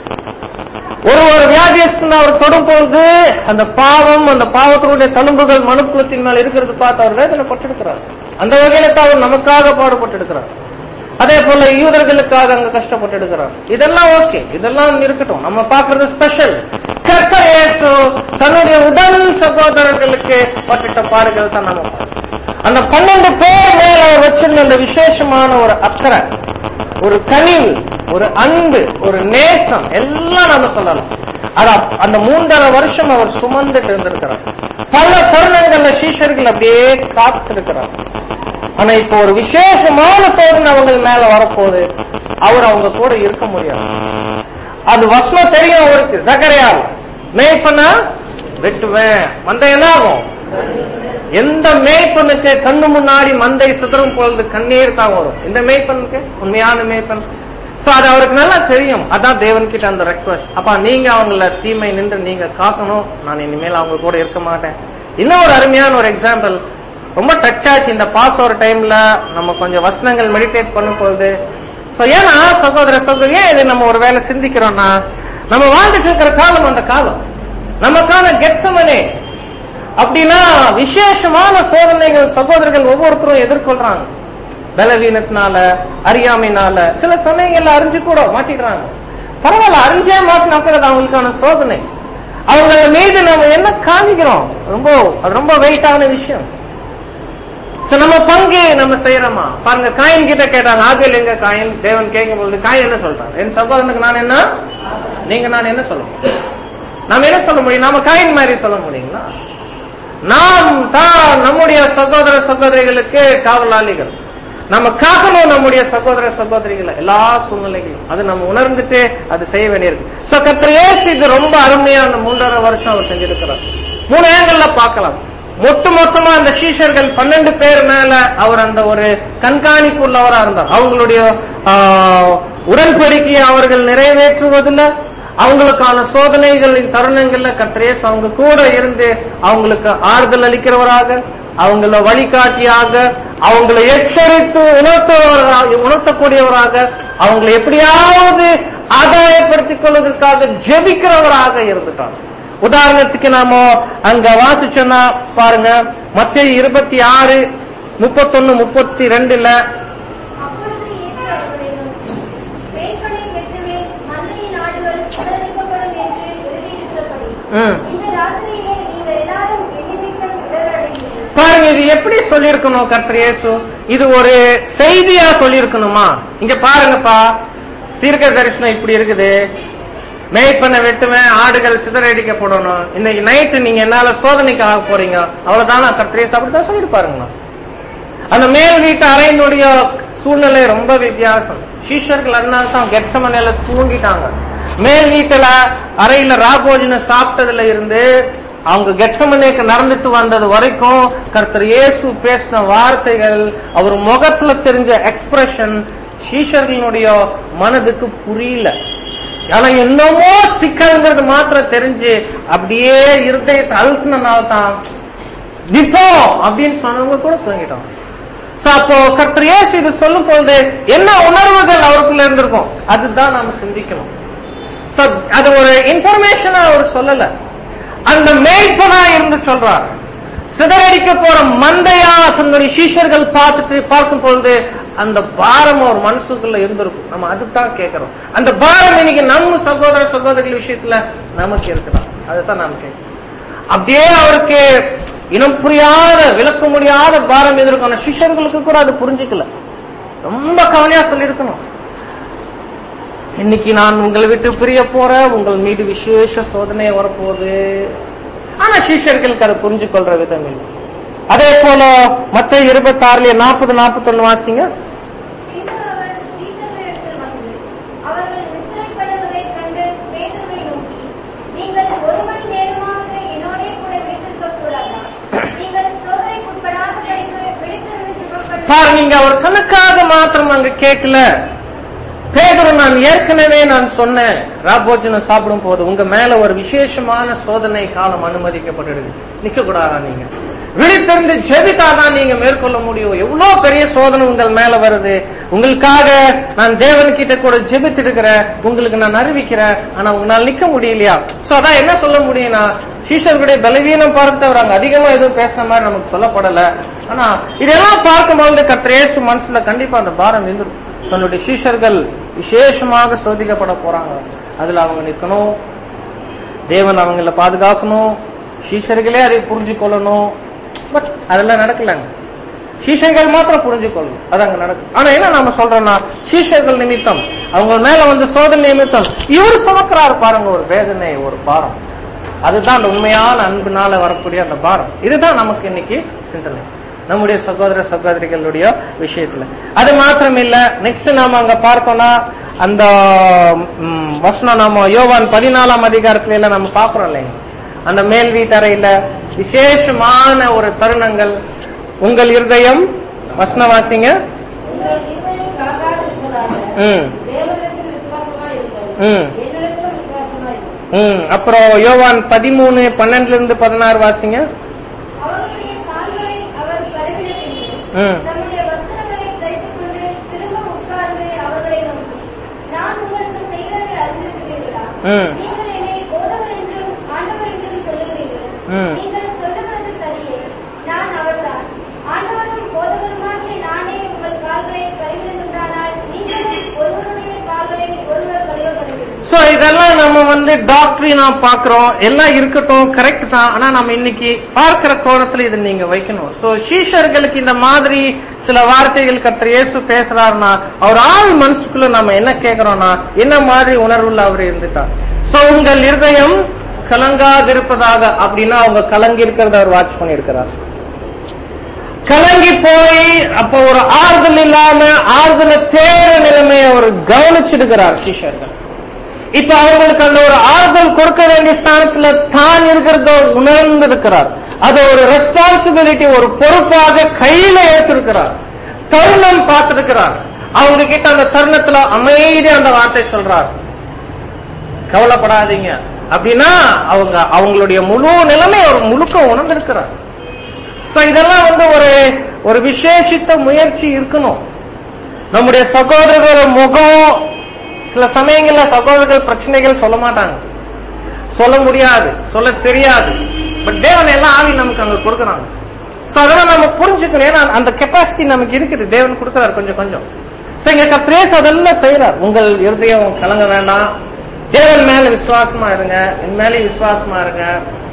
ஒரு ஒரு வியாதியஸ்தன் அவர் தொடும் பொழுது அந்த பாவம் அந்த பாவத்தினுடைய தழும்புகள் மனுக்குலத்தின் மேல் இருக்கிறது பார்த்து அவர் வேதனைப்பட்டிருக்கிறார் அந்த வகையில தான் அவர் நமக்காக பாடுபட்டிருக்கிறார் அதே போல யூதர்களுக்காக அங்க கஷ்டப்பட்டிருக்கிறார் இதெல்லாம் ஓகே இதெல்லாம் இருக்கட்டும் நம்ம பார்க்கிறது ஸ்பெஷல் கர்த்தர் இயேசு தன்னுடைய உடல் சகோதரர்களுக்கு பட்டிட்ட பாடுகள் தான் நம்ம பார்க்கிறோம். அந்த பன்னெண்டு பேர் மேல அவர் வச்சிருந்த அந்த விசேஷமான ஒரு அக்கறை ஒரு கனிவு ஒரு அன்பு ஒரு நேசம் எல்லாம் நம்ம சொல்லலாம் அது அப்- அந்த மூன்றரை வருஷம் அவர் சுமந்துட்டு இருந்திருக்கிறார் பல தருணங்கள்ல சீஷர்கள் அப்படியே காத்திருக்கிறார் ஆனா இப்போ ஒரு விசேஷமான சோதனை அவங்க மேல வரப்போகுது அவர் அவங்க கூட இருக்க முடியாது அது வசனம் தெரியும் அவருக்கு ஜகரையால் மேய்ப்பனா வெட்டுவேன் மந்தை என்ன ஆகும் எந்த மேய்ப்பனுக்கு கண்ணு முன்னாடி மந்தை சிதறும் பொழுது கண்ணீர் தான் வரும் இந்த மேய்ப்பனுக்கு உண்மையான மேய்ப்பன் சோ அது அவருக்கு நல்லா தெரியும் அதான் தேவன் கிட்ட அந்த ரெக்வஸ்ட் அப்பா நீங்க அவங்கள தீமை நின்று நீங்க காக்கணும் நான் இனிமேல் அவங்க கூட இருக்க மாட்டேன் இன்னும் ஒரு அருமையான ஒரு எக்ஸாம்பிள் ரொம்ப டச் ஆச்சு இந்த பாஸ் ஒரு டைம்ல நம்ம கொஞ்சம் வசனங்கள் மெடிடேட் பண்ணும் பொழுது சோ ஏன்னா சகோதர சகோதரி ஏன் இது நம்ம ஒரு வேலை சிந்திக்கிறோம்னா நம்ம வாழ்ந்துட்டு இருக்கிற காலம் அந்த காலம் நமக்கான கெட்சமனே அப்படின்னா விசேஷமான சோதனைகள் சகோதரர்கள் ஒவ்வொருத்தரும் எதிர்கொள்றாங்க பலவீனத்தினால அறியாமைனால சில சமயங்கள்ல அறிஞ்சு கூட மாட்டிடுறாங்க பரவாயில்ல அறிஞ்சே மாட்டினாக்கிறது அவங்களுக்கான சோதனை அவங்க மீது நம்ம என்ன காமிக்கிறோம் ரொம்ப அது ரொம்ப வெயிட்டான விஷயம் So, நம்ம பங்கு நம்ம செய்யறோமா பாருங்க காயின் கிட்ட கேட்டாங்க ஆபில் எங்க காயின் தேவன் கேட்கும் பொழுது காயின் என்ன சொல்றான் என் சகோதரனுக்கு நான் என்ன நீங்க நான் என்ன சொல்ல முடியும் நாம என்ன சொல்ல முடியும் நாம காயின் மாதிரி சொல்ல முடியுங்களா நாம் தான் நம்முடைய சகோதர சகோதரிகளுக்கு காவலாளிகள் நம்ம காக்கணும் நம்முடைய சகோதர சகோதரிகளை எல்லா சூழ்நிலைகளும் அது நம்ம உணர்ந்துட்டு அது செய்ய வேண்டியிருக்கு சோ கர்த்தர் இயேசு இது ரொம்ப அருமையான மூன்றரை வருஷம் அவர் செஞ்சிருக்கிறார் மூணு ஏங்கல்ல பார்க்கலாம் மொத்த மொத்தமா அந்த சீஷர்கள் பன்னெண்டு பேர் மேல அவர் அந்த ஒரு கண்காணிப்பு உள்ளவரா இருந்தார் அவங்களுடைய ஆஹ், உடன்படிக்கையை அவர்கள் நிறைவேற்றுவதில் அவங்களுக்கான சோதனைகளின் தருணங்கள்ல கத்திரேஸ் அவங்க கூட இருந்து அவங்களுக்கு ஆறுதல் அளிக்கிறவராக அவங்கள வழிகாட்டியாக அவங்களை எச்சரித்து உணர்த்துவராக உணர்த்தக்கூடியவராக அவங்களை எப்படியாவது ஆதாயப்படுத்திக் கொள்வதற்காக ஜெபிக்கிறவராக இருந்துட்டார் உதாரணத்துக்கு நாம அங்க வாசிச்சோம்னா பாருங்க மத்திய இருபத்தி ஆறு முப்பத்தொன்னு முப்பத்தி ரெண்டுல அப்பொழுது இயேசு அவர்களை நோக்கி, மேய்ப்பனை வெட்டுவேன், மந்தையின் ஆடுகள் சிதறடிக்கப்படும் என்று எழுதியிருக்கிறபடி, ம். இந்த ராத்திரியிலே நீங்கள் எல்லாரும் என்னிமித்தம் இடரடைவீர்கள். பாருங்க இது எப்படி சொல்லியிருக்கணும் கர்த்தர் இயேசு இது ஒரு செய்தியா சொல்லியிருக்கணுமா இங்க பாருங்கப்பா தீர்க்க தரிசனம் இப்படி இருக்குது மேய்ப்பனை வெட்டுவேன் ஆடுகள் சிதறடிக்கப்படணும் இன்னைக்கு நைட்டு நீங்க என்னால சோதனைக்கு ஆக போறீங்க அவ்வளவுதான் கர்த்தர் இயேசு அப்படித்தான் சொல்லியிருப்பாருங்கண்ணா அந்த மேல் வீட்டு அறையினுடைய சூழ்நிலை ரொம்ப வித்தியாசம் சீஷர்கள் அதனால தான் கெட்சமனையில தூங்கிட்டாங்க மேல் வீட்டுல அறையில ராபோஜனம் சாப்பிட்டதுல இருந்து அவங்க கெட்சமனைக்கு நடந்துட்டு வந்தது வரைக்கும் கர்த்தர் இயேசு பேசின வார்த்தைகள் அவர் முகத்துல தெரிஞ்ச எக்ஸ்பிரஷன் சீஷர்களுடைய மனதுக்கு புரியல ஆனா என்னமோ சிக்கல்ங்கிறது மாத்திரம் தெரிஞ்சு அப்படியே இருதயத்தை அழுத்தினால தான் நிப்போம் அப்படின்னு சொன்னவங்க கூட தூங்கிட்டோம் சோ அப்போ கர்த்தர் இயேசு இது சொல்லும் பொழுது என்ன உணர்வுகள் அவருக்குள்ள இருந்திருக்கும் அதுதான் நாம சிந்திக்கணும் சோ அது ஒரு இன்ஃபர்மேஷனா அவர் சொல்லல அந்த மேய்ப்பனா இருந்து சொல்றார் சிதறடிக்க போற மந்தையா தன்னுடைய சீஷர்கள் பார்த்துட்டு பார்க்கும் பொழுது அந்த பாரம் ஒரு மனசுக்குள்ள இருந்திருக்கும் நம்ம அதுதான் கேட்கிறோம் அந்த பாரம் இன்னைக்கு நம்ம சகோதர சகோதரிகள் விஷயத்துல நமக்கு இருக்கலாம் அதுதான் நாம கேட்கிறோம் அப்படியே அவருக்கு இனம் புரியாத விளக்க முடியாத பாரம் எதிர்க்கும் ஆனா சிஷ்யர்களுக்கு கூட அது புரிஞ்சுக்கல ரொம்ப கவலையா சொல்லியிருக்கணும் இன்னைக்கு நான் உங்களை விட்டு பிரிய போறேன் உங்கள் மீது விசேஷ சோதனை வரப்போகுது ஆனா சிஷ்யர்களுக்கு அதை புரிஞ்சு கொள்ற விதம் இல்லை அதே போல மத்த இருபத்தி ஆறுல நாற்பது நாற்பத்தொன்னு வாசிங்க பின்பு அவர் சீசர்களிடத்தில் வந்து, அவர்கள் நித்திரைப்படுவதைக் கண்டு பேதுருவை நோக்கி, நீங்கள் ஒரு மணி நேரமாவது என்னோடே கூட விழித்திருக்கக் கூடாதா? நீங்கள் சோதனைக்குட்படாதபடிக்கு விழித்திருந்து ஜெபம் பண்ண பாருங்க இங்க அவர் தனக்காக மாத்திரம் அங்க கேட்கல பேதுரு நான் ஏற்கனவே நான் சொன்னேன் ராபோஜனம் சாப்பிடும் போது உங்க மேல ஒரு விசேஷமான சோதனை காலம் அனுமதிக்கப்பட்டிருக்கு நிக்க கூடாதா நீங்க விழித்திருந்து ஜெபித்தாதான் நீங்க மேற்கொள்ள முடியும் எவ்வளவு பெரிய சோதனை உங்கள் மேல வருது உங்களுக்காக நான் தேவன் கிட்ட கூட ஜெபித்திருக்கிறேன் உங்களுக்கு நான் அறிவிக்கிறேன் ஆனா உங்களால நிக்க முடியலையா சோ அதான் என்ன சொல்ல முடியும்னா சீஷர்களுடைய பலவீனம் பார்த்து அவர் அங்க அதிகமா எதுவும் பேசின மாதிரி நமக்கு சொல்லப்படல ஆனா இதெல்லாம் பார்க்கும்போது கர்த்தர் இயேசு மனசுல கண்டிப்பா அந்த பாரம் இருந்திருக்கும் தன்னுடைய சீஷர்கள் விசேஷமாக சோதிக்கப்பட போறாங்க அதுல அவங்க நிக்கணும் தேவன் அவங்கள பாதுகாக்கணும் சீஷர்களே அதை புரிஞ்சு கொள்ளணும் பட் அதெல்லாம் நடக்கலங்க சீஷர்கள் மாத்திரம் புரிஞ்சு கொள்ளணும் அது அங்க நடக்கும் ஆனா என்ன நாம சொல்றோம்னா சீஷர்கள் நிமித்தம் அவங்க மேல வந்து சோதனை நிமித்தம் இவர் சுமக்கிறாரு பாருங்க ஒரு வேதனை ஒரு பாரம் அதுதான் அந்த உண்மையான அன்பினால வரக்கூடிய அந்த பாரம் இதுதான் நமக்கு இன்னைக்கு சிந்தனை நம்முடைய சகோதர சகோதரிகளுடைய விஷயத்துல அது மாத்திரம் இல்ல நெக்ஸ்ட் நாம அங்க பார்த்தோம்னா அந்த ம், வசனம் நாம யோவான் பதினாலாம் அதிகாரத்துல எல்லாம் நம்ம பாக்குறோம் இல்லைங்க அந்த மேல் வீட்டறையில விசேஷமான ஒரு தருணங்கள் உங்கள் இருதயம் வசனவாசிங்க உங்கள் இருதயம் கலங்காதிருப்பதாக. ம் தேவனிடத்தில் விசுவாசமாய் இருங்கள். ம் என்னிடத்திலும் விசுவாசமாய் இருங்கள். ம் அப்புறம் யோவான் பதிமூணு பன்னெண்டுல இருந்து பதினாறு வாசிங்க அவருடைய கால்களை அவர் கழுவின பின்பு, ம். தம்முடைய வஸ்திரங்களை தைத்துக் கொண்டு திரும்ப உட்கார்ந்து அவர்களை நோக்கி, நான் உங்களுக்கு செய்கிறதை அறிந்திருக்கிறீர்களா? ம். நீங்கள் என்னை போதகர் என்றும் ஆண்டவர் என்றும் சொல்லுகிறீர்கள். ம். நீங்கள் சொல்லுகிறது சரியே. நான் அவர்தான். ஆண்டவரும் போதகருமாகிய நானே உங்கள் கால்களை கழுவினதுண்டானால், நீங்களும் ஒருவருடைய கால்களை ஒருவர் கழுவப்படுவீர்கள். சோ இதெல்லாம் நம்ம வந்து டாக்டரினா பாக்குறோம் எல்லாம் இருக்கட்டும் கரெக்ட் தான் ஆனா நம்ம இன்னைக்கு பார்க்கிற கோணத்துல இதை நீங்க வைக்கணும் சோ சீஷர்களுக்கு இந்த மாதிரி சில வார்த்தைகள் கர்த்தர் இயேசு பேசுறாருன்னா அவர் ஆள் மனசுக்குள்ள நம்ம என்ன கேக்குறோம்னா என்ன மாதிரி உணர்வுல அவர் இருந்துட்டார் சோ உங்கள் இருதயம் கலங்காதிருப்பதாக அப்படின்னா அவங்க கலங்கி இருக்கிறத அவர் வாட்ச் பண்ணியிருக்கிறார் கலங்கி போய் அப்ப ஒரு ஆறுதல் இல்லாம ஆறுதலை தேட நிலைமையை அவர் கவனிச்சிருக்கிறார் சீஷர்கள் இப்ப அவங்களுக்கு அந்த ஒரு ஆறுதல் கொடுக்க வேண்டிய ஸ்தானத்துல தான் இருக்கிறத உணர்ந்திருக்கிறார் அது ஒரு ரெஸ்பான்சிபிலிட்டி ஒரு பொறுப்பாக கையில எடுத்திருக்கிறார் தருணம் பார்த்திருக்கிறார் அவங்க கிட்ட அந்த தருணத்துல அமைதியா அந்த வார்த்தை சொல்றார் கவலைப்படாதீங்க அப்படின்னா அவங்க அவங்களுடைய முழு நிலைமை அவர் முழுக்க உணர்ந்திருக்கிறார் சோ இதெல்லாம் வந்து ஒரு ஒரு விசேஷித்த முயற்சி இருக்கணும் நம்முடைய சகோதரர்கள் முகம் சில சமயங்கள்ல சகோதரர்கள் பிரச்சனைகள் சொல்ல மாட்டாங்க சொல்ல முடியாது சொல்ல தெரியாது பட் தேவன் எல்லாம் ஆவி நமக்கு அங்க கொடுக்கறாங்க சோ அதெல்லாம் நம்ம புரிஞ்சுக்கணும் ஏன்னா அந்த கெப்பாசிட்டி நமக்கு இருக்குது தேவன் கொடுக்கறாரு கொஞ்சம் கொஞ்சம் சோ இங்க கத்திரேஸ் அதெல்லாம் செய்யறார் உங்கள் இருதயம் கலங்க வேண்டாம் தேவன் மேல விசுவாசமா இருங்க என் மேலே விசுவாசமா இருங்க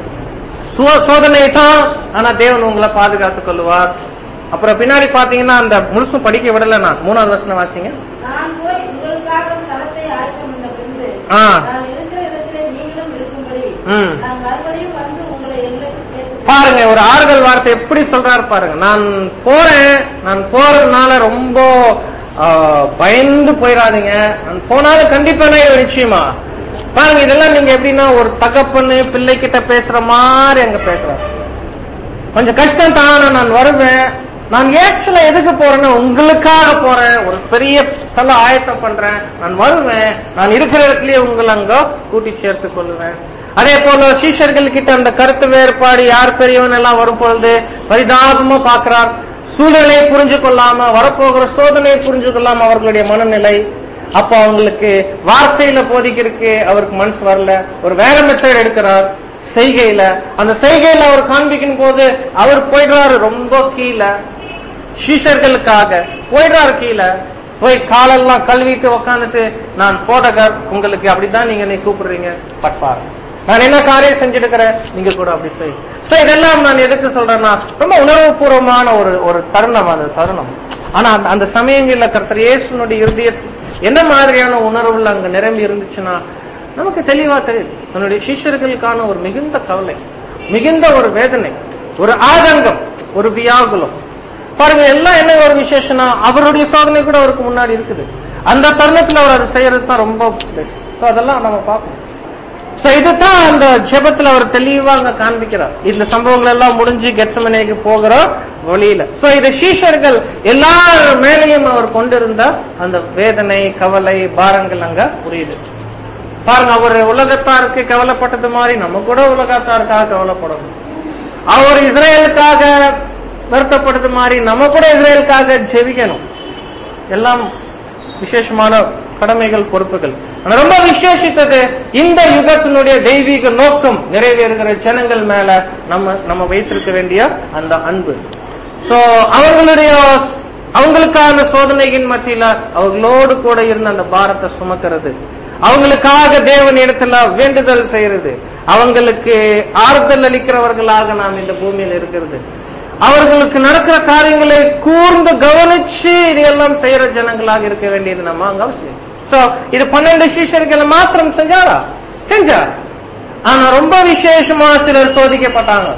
சோ- சோதனை தான் ஆனா தேவன் உங்களை பாதுகாத்துக் கொள்வார் அப்புறம் பின்னாடி பாத்தீங்கன்னா அந்த முழுசும் படிக்க விடல நான் மூணாவது வசனம் வாசிங்க நான் போய் உங்களுக்காக ஸ்தலத்தை ஆயத்தம் பண்ண பின்பு ஆ. நான் இருக்கிற இடத்திலே நீங்களும் இருக்கும்படி ம். நான் மறுபடியும் வந்து உங்களை எங்களுக்கு சேர்த்து பாருங்க ஒரு ஆறுதல் வார்த்தை எப்படி சொல்றாரு பாருங்க நான் போறேன் நான் போறதுனால ரொம்ப ஆ, பயந்து போயிடாதீங்க நான் போனாலும் கண்டிப்பா நான் நிச்சயமா பாருங்க இதெல்லாம் நீங்க எப்படின்னா ஒரு தகப்பன்னு பிள்ளை கிட்ட பேசுற மாதிரி அங்க பேசுறாரு கொஞ்சம் கஷ்டம் தான் ஆனா நான் வருவேன் நான் ஏக்சுவலா எதுக்கு போறேன்னா உங்களுக்காக போறேன் ஒரு பெரிய ஸ்தல ஆயத்தம் பண்றேன் நான் வருவேன் நான் இருக்கிற இடத்துலயே உங்களை அங்க கூட்டி சேர்த்துக் கொள்ளுவேன் அதே போல சீஷர்கள் கிட்ட அந்த கருத்து வேறுபாடு யார் பெரியவன் எல்லாம் வரும் பொழுது பரிதாபமா பாக்குறார் சூழ்நிலையை புரிஞ்சு கொள்ளாம வரப்போகிற சோதனையை புரிஞ்சு கொள்ளாம அவர்களுடைய மனநிலை அப்ப அவங்களுக்கு வார்த்தையில போதிக்கிறதுக்கு அவருக்கு மனசு வரல ஒரு வேற மெத்தட் எடுக்கிறார் செய்கையில அந்த செய்கையில அவர் காண்பிக்கும் போது அவர் போயிடுறாரு ரொம்ப கீழே சீஷர்களுக்காக போயிடுறாரு கீழே போய் காலெல்லாம் கழுவிட்டு உக்காந்துட்டு நான் போதகர் உங்களுக்கு அப்படிதான் நீங்க நீ கூப்பிடுறீங்க பட்பார் நான் என்ன காரியம் செஞ்சிருக்கிறேன் நீங்க கூட அப்படி செய் சோ இதெல்லாம் நான் எதுக்கு சொல்றேன்னா ரொம்ப உணர்வுபூர்வமான ஒரு ஒரு தருணம் அந்த தருணம் ஆனா அந்த- அந்த சமயங்கள்ல கர்த்தர் இயேசுனுடைய இருதயத்தில் என்ன மாதிரியான உணர்வுகள் அங்க நிரம்பி இருந்துச்சுன்னா நமக்கு தெளிவா தெரியுது தன்னுடைய சிஷ்யர்களுக்கான ஒரு மிகுந்த கவலை மிகுந்த ஒரு வேதனை ஒரு ஆதங்கம் ஒரு வியாகுலம் பாருங்க எல்லாம் என்ன ஒரு விசேஷம்னா அவருடைய சோதனை கூட அவருக்கு முன்னாடி இருக்குது அந்த தருணத்துல அவர் அதை செய்யறது தான் ரொம்ப சோ அதெல்லாம் நம்ம பார்க்கணும் சோ இதுதான் அந்த ஜெபத்துல அவர் தெளிவா அங்க காண்பிக்கிறார் இந்த சம்பவங்கள் எல்லாம் முடிஞ்சு கெட்சமனைக்கு போகிற வழியில சோ இது சீஷர்கள் எல்லார் மேலையும் அவர் கொண்டிருந்த அந்த வேதனை கவலை பாரங்கள் அங்க புரியுது பாருங்க அவர் உலகத்தாருக்கு கவலைப்பட்டது மாதிரி நம்ம கூட உலகத்தாருக்காக கவலைப்படணும் அவர் இஸ்ரேலுக்காக வருத்தப்படுறது மாதிரி நம்ம கூட இஸ்ரேலுக்காக ஜெபிக்கணும் எல்லாம் விசேஷமான கடமைகள் பொறுப்புகள் ஆனா ரொம்ப விசேஷித்தது இந்த யுகத்தினுடைய தெய்வீக நோக்கம் நிறைவேறுகிற ஜனங்கள் மேல நம்ம நம்ம வைத்திருக்க வேண்டிய அந்த அன்பு சோ அவங்களுடைய அவங்களுக்கான சோதனையின் மத்தியில அவர்களோடு கூட இருந்த அந்த பாரத்தை சுமக்கிறது அவங்களுக்காக தேவன் இடத்துல வேண்டுதல் செய்யறது அவங்களுக்கு ஆறுதல் அளிக்கிறவர்களாக நாம் இந்த பூமியில் இருக்கிறது அவர்களுக்கு நடக்கிற காரியங்களை கூர்ந்து கவனிச்சு இதையெல்லாம் செய்யற ஜனங்களாக இருக்க வேண்டியது நம்ம அங்க அவசியம் சோ இது பன்னெண்டு சீஷர்களை மாத்திரம் செஞ்சாரா செஞ்சார் ஆனா ரொம்ப விசேஷமா சிலர் சோதிக்கப்பட்டாங்க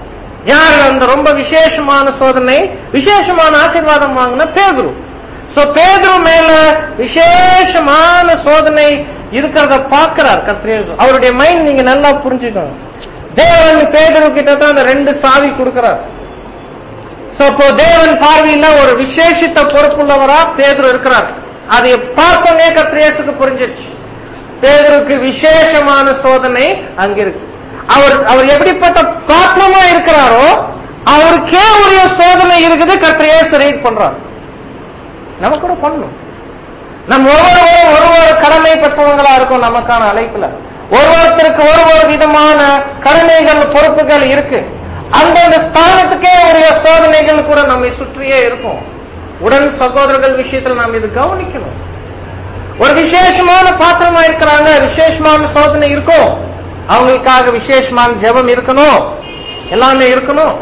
யார் அந்த ரொம்ப விசேஷமான சோதனை விசேஷமான ஆசீர்வாதம் வாங்கின பேதுரு சோ பேதுரு மேல விசேஷமான சோதனை இருக்கிறத பாக்குறார் கத்ரேசு அவருடைய மைண்ட் நீங்க நல்லா புரிஞ்சுக்கணும் தேவன் பேதுரு கிட்ட தான் அந்த ரெண்டு சாவி கொடுக்கிறார் சோ இப்போ தேவன் பார்வையில ஒரு விசேஷித்த பொறுப்புள்ளவரா பேதுரு இருக்கிறார் அதை பார்த்தோன்னே கத்ரேசுக்கு புரிஞ்சிருச்சு பேதருக்கு விசேஷமான சோதனை அங்க இருக்கு அவர் அவர் எப்படிப்பட்ட பாத்திரமா இருக்கிறாரோ அவருக்கே உரிய சோதனை இருக்குது கத்திரையே ரீட் பண்றார் நம்ம கூட பண்ணணும் நம்ம ஒவ்வொருவரும் ஒரு ஒரு கடமை பெற்றவங்களா இருக்கும் நமக்கான அழைப்புல ஒருவருக்கு ஒரு ஒரு விதமான கடமைகள் பொறுப்புகள் இருக்கு அந்தந்த ஸ்தானத்துக்கே உரிய சோதனைகள் கூட நம்மை சுற்றியே இருக்கும் உடன் சகோதரர்கள் விஷயத்துல நாம் இது கவனிக்கணும் ஒரு விசேஷமான பாத்திரமா இருக்கிறாங்க விசேஷமான சோதனை இருக்கும் அவங்களுக்காக விசேஷமான ஜெபம் இருக்கணும் எல்லாமே இருக்கணும்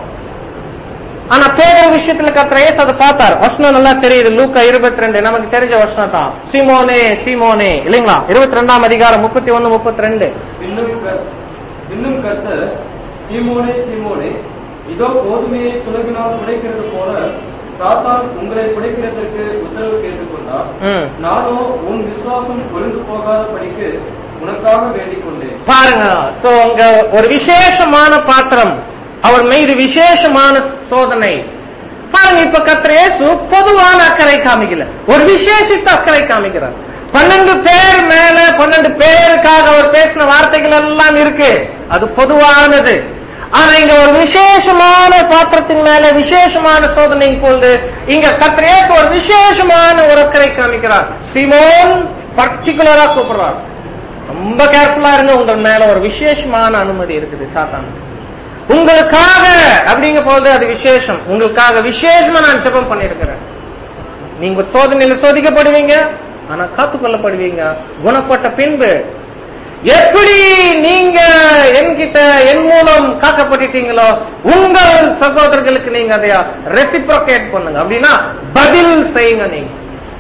ஆனா பேர விஷயத்துல கத்திரேஸ் அதை பார்த்தார் வசனம் நல்லா தெரியுது லூக்கா இருபத்தி ரெண்டு நமக்கு தெரிஞ்ச வசனம் தான் சீமோனே சீமோனே இல்லைங்களா இருபத்தி ரெண்டாம் அதிகாரம் முப்பத்தி ஒன்னு முப்பத்தி ரெண்டு இன்னும் கர்- இன்னும் கர்த்தர் சீமோனே சீமோனே இதோ கோதுமையை சுலகினால் புடைக்கிறது போல சாத்தான் உங்களை புடைக்கிறதற்கு உத்தரவு கேட்டுக்கொண்டார் ம். நானோ உன் விசுவாசம் ஒளிந்து போகாத படிக்கு உனக்காக வேண்டிக் கொண்டேன் பாருங்க சோ அங்க ஒரு விசேஷமான பாத்திரம் அவர் மீது விசேஷமான சோதனை பாருங்க இப்ப கத்திரேசு பொதுவான அக்கறை காமிக்கல ஒரு விசேஷித்த அக்கறை காமிக்கிறார் பன்னெண்டு பேர் மேல பன்னெண்டு பேருக்காக அவர் பேசின வார்த்தைகள் எல்லாம் இருக்கு அது பொதுவானது ஆனா இங்க ஒரு விசேஷமான பாத்திரத்தின் மேல விசேஷமான சோதனை பொழுது இங்க கத்திரேஸ் ஒரு விசேஷமான ஒரு அக்கறை காமிக்கிறார் சிமோன் பர்டிகுலரா கூப்பிடுறார் ரொம்ப கேர்ஃபுல்லா இருங்க உங்கள் மேல ஒரு விசேஷமான அனுமதி இருக்குது சாத்தானுக்கு உங்களுக்காக அப்படிங்க போது அது விசேஷம் உங்களுக்காக விசேஷமா நான் ஜெபம் பண்ணிருக்கிறேன் நீங்க சோதனையில சோதிக்கப்படுவீங்க ஆனா காத்துக்கொள்ளப்படுவீங்க குணப்பட்ட பின்பு எப்படி நீங்க என்கிட்ட என் மூலம் காக்கப்பட்டுட்டீங்களோ உங்கள் சகோதரர்களுக்கு நீங்க அதை ரெசிப்ரோகேட் பண்ணுங்க அப்படின்னா பதில் செய்யுங்க நீங்க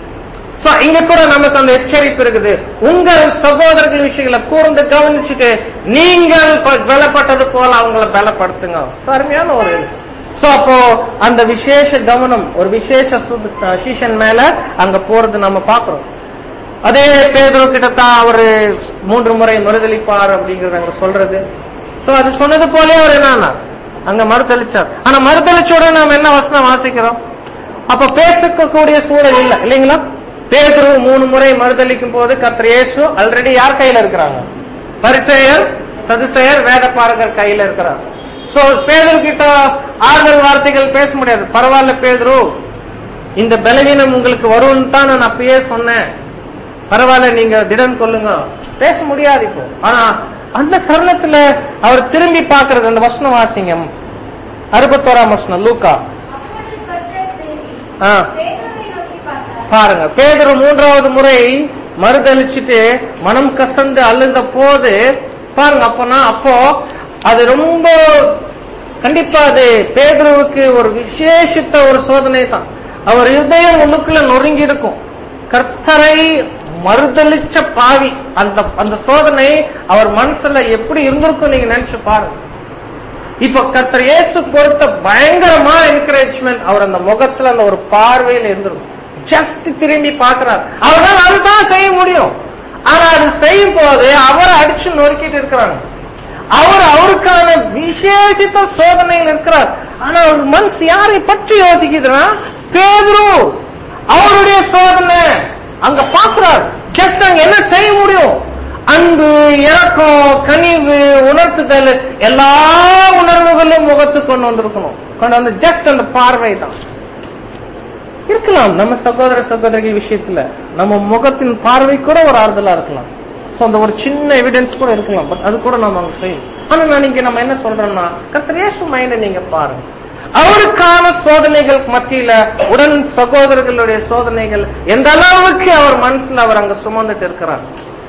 சோ இங்க கூட நமக்கு அந்த எச்சரிப்பு இருக்குது உங்கள் சகோதரர்கள் விஷயங்களை கூர்ந்து கவனிச்சுட்டு நீங்கள் ப- பலப்பட்டது போல அவங்கள பலப்படுத்துங்க So, அருமையான ஒரு சோ அப்போ அந்த விசேஷ கவனம் ஒரு விசேஷ சு- சீஷன் மேல அங்க போறது நம்ம பாக்குறோம் அதே பேதுரு கிட்ட தான் அவரு மூன்று முறை மறுதளிப்பார் அப்படிங்கறது அங்க சொல்றது சோ அது சொன்னது போலே அவர் என்னன்னா அங்க மறுதளிச்சார் ஆனா மறுதளிச்சோட நாம என்ன வசனம் வாசிக்கிறோம் அப்ப பேசக்கூடிய சூழல் இல்ல இல்லைங்களா பேதுரு மூணு முறை மறுதளிக்கும் போது கர்த்தர் இயேசு ஆல்ரெடி யார் கையில இருக்கிறாங்க பரிசேயர் சதுசேயர் வேதப்பாரகர் கையில இருக்கிறார் சோ பேதுரு கிட்ட ஆறுதல் வார்த்தைகள் பேச முடியாது பரவாயில்ல பேதுரு இந்த பலவீனம் உங்களுக்கு வரும்னு தான் நான் அப்பயே சொன்னேன் பரவாயில்ல நீங்க திடன் கொள்ளுங்க பேச முடியாது இப்போ ஆனா அந்த தருணத்துல அவர் திரும்பி பார்க்கறது அந்த வசனம் வாசிங்க அறுபத்தோராம் வசனம் லூக்கா அப்பொழுது கர்த்தர் திரும்பி ஆ. பேதுருவை நோக்கி பார்த்தார் பாருங்க பேதுரு மூன்றாவது முறை மறுதளிச்சுட்டு மனம் கசந்து அழுந்த போது பாருங்க அப்பனா அப்போ அது ரொம்ப கண்டிப்பா அது பேதுருவுக்கு ஒரு விசேஷித்த ஒரு சோதனை தான் அவர் இருதயம் உள்ளுக்குள்ள நொறுங்கி இருக்கும் கர்த்தரை மறுதளிச்ச பாவி அந்த அந்த சோதனை அவர் மனசுல எப்படி இருந்திருக்கும் நீங்க நினைச்சு பாருங்க இப்ப கர்த்தர் இயேசு பொறுத்த பயங்கரமா என்கரேஜ்மெண்ட் அவர் அந்த முகத்துல அந்த ஒரு பார்வையில இருந்திருக்கும் ஜஸ்ட் திரும்பி பார்க்கிறார் அவரால் அதுதான் செய்ய முடியும் ஆனா அது செய்யும் போது அவரை அடிச்சு நொறுக்கிட்டு இருக்கிறாங்க அவர் அவருக்கான விசேஷித்த சோதனையில் இருக்கிறார் ஆனா அவர் மனசு யாரை பற்றி யோசிக்குதுன்னா பேதுரு அவருடைய சோதனை அங்க பார்க்கிறார் ஜஸ்ட் அங்க என்ன செய்ய முடியும் அன்பு இரக்கம் கனிவு உணர்த்துதல் எல்லா உணர்வுகளும் முகத்துக்கு கொண்டு வந்திருக்கணும் கொண்டு வந்து ஜஸ்ட் அந்த பார்வை தான் இருக்கலாம் நம்ம சகோதர சகோதரிகள் விஷயத்துல நம்ம முகத்தின் பார்வை கூட ஒரு ஆறுதலா இருக்கலாம் சோ அந்த ஒரு சின்ன எவிடன்ஸ் கூட இருக்கலாம் பட் அது கூட நம்ம அங்க செய்யும் ஆனா நான் இங்க நம்ம என்ன சொல்றோம்னா கத்திரேசு மைண்ட நீங்க பாருங்க அவருக்கான சோதனைகள் மத்தியில உடன் சகோதரர்களுடைய சோதனைகள் எந்த அளவுக்கு அவர் மனசுல அவர் அங்க சுமந்துட்டு இருக்கிறார்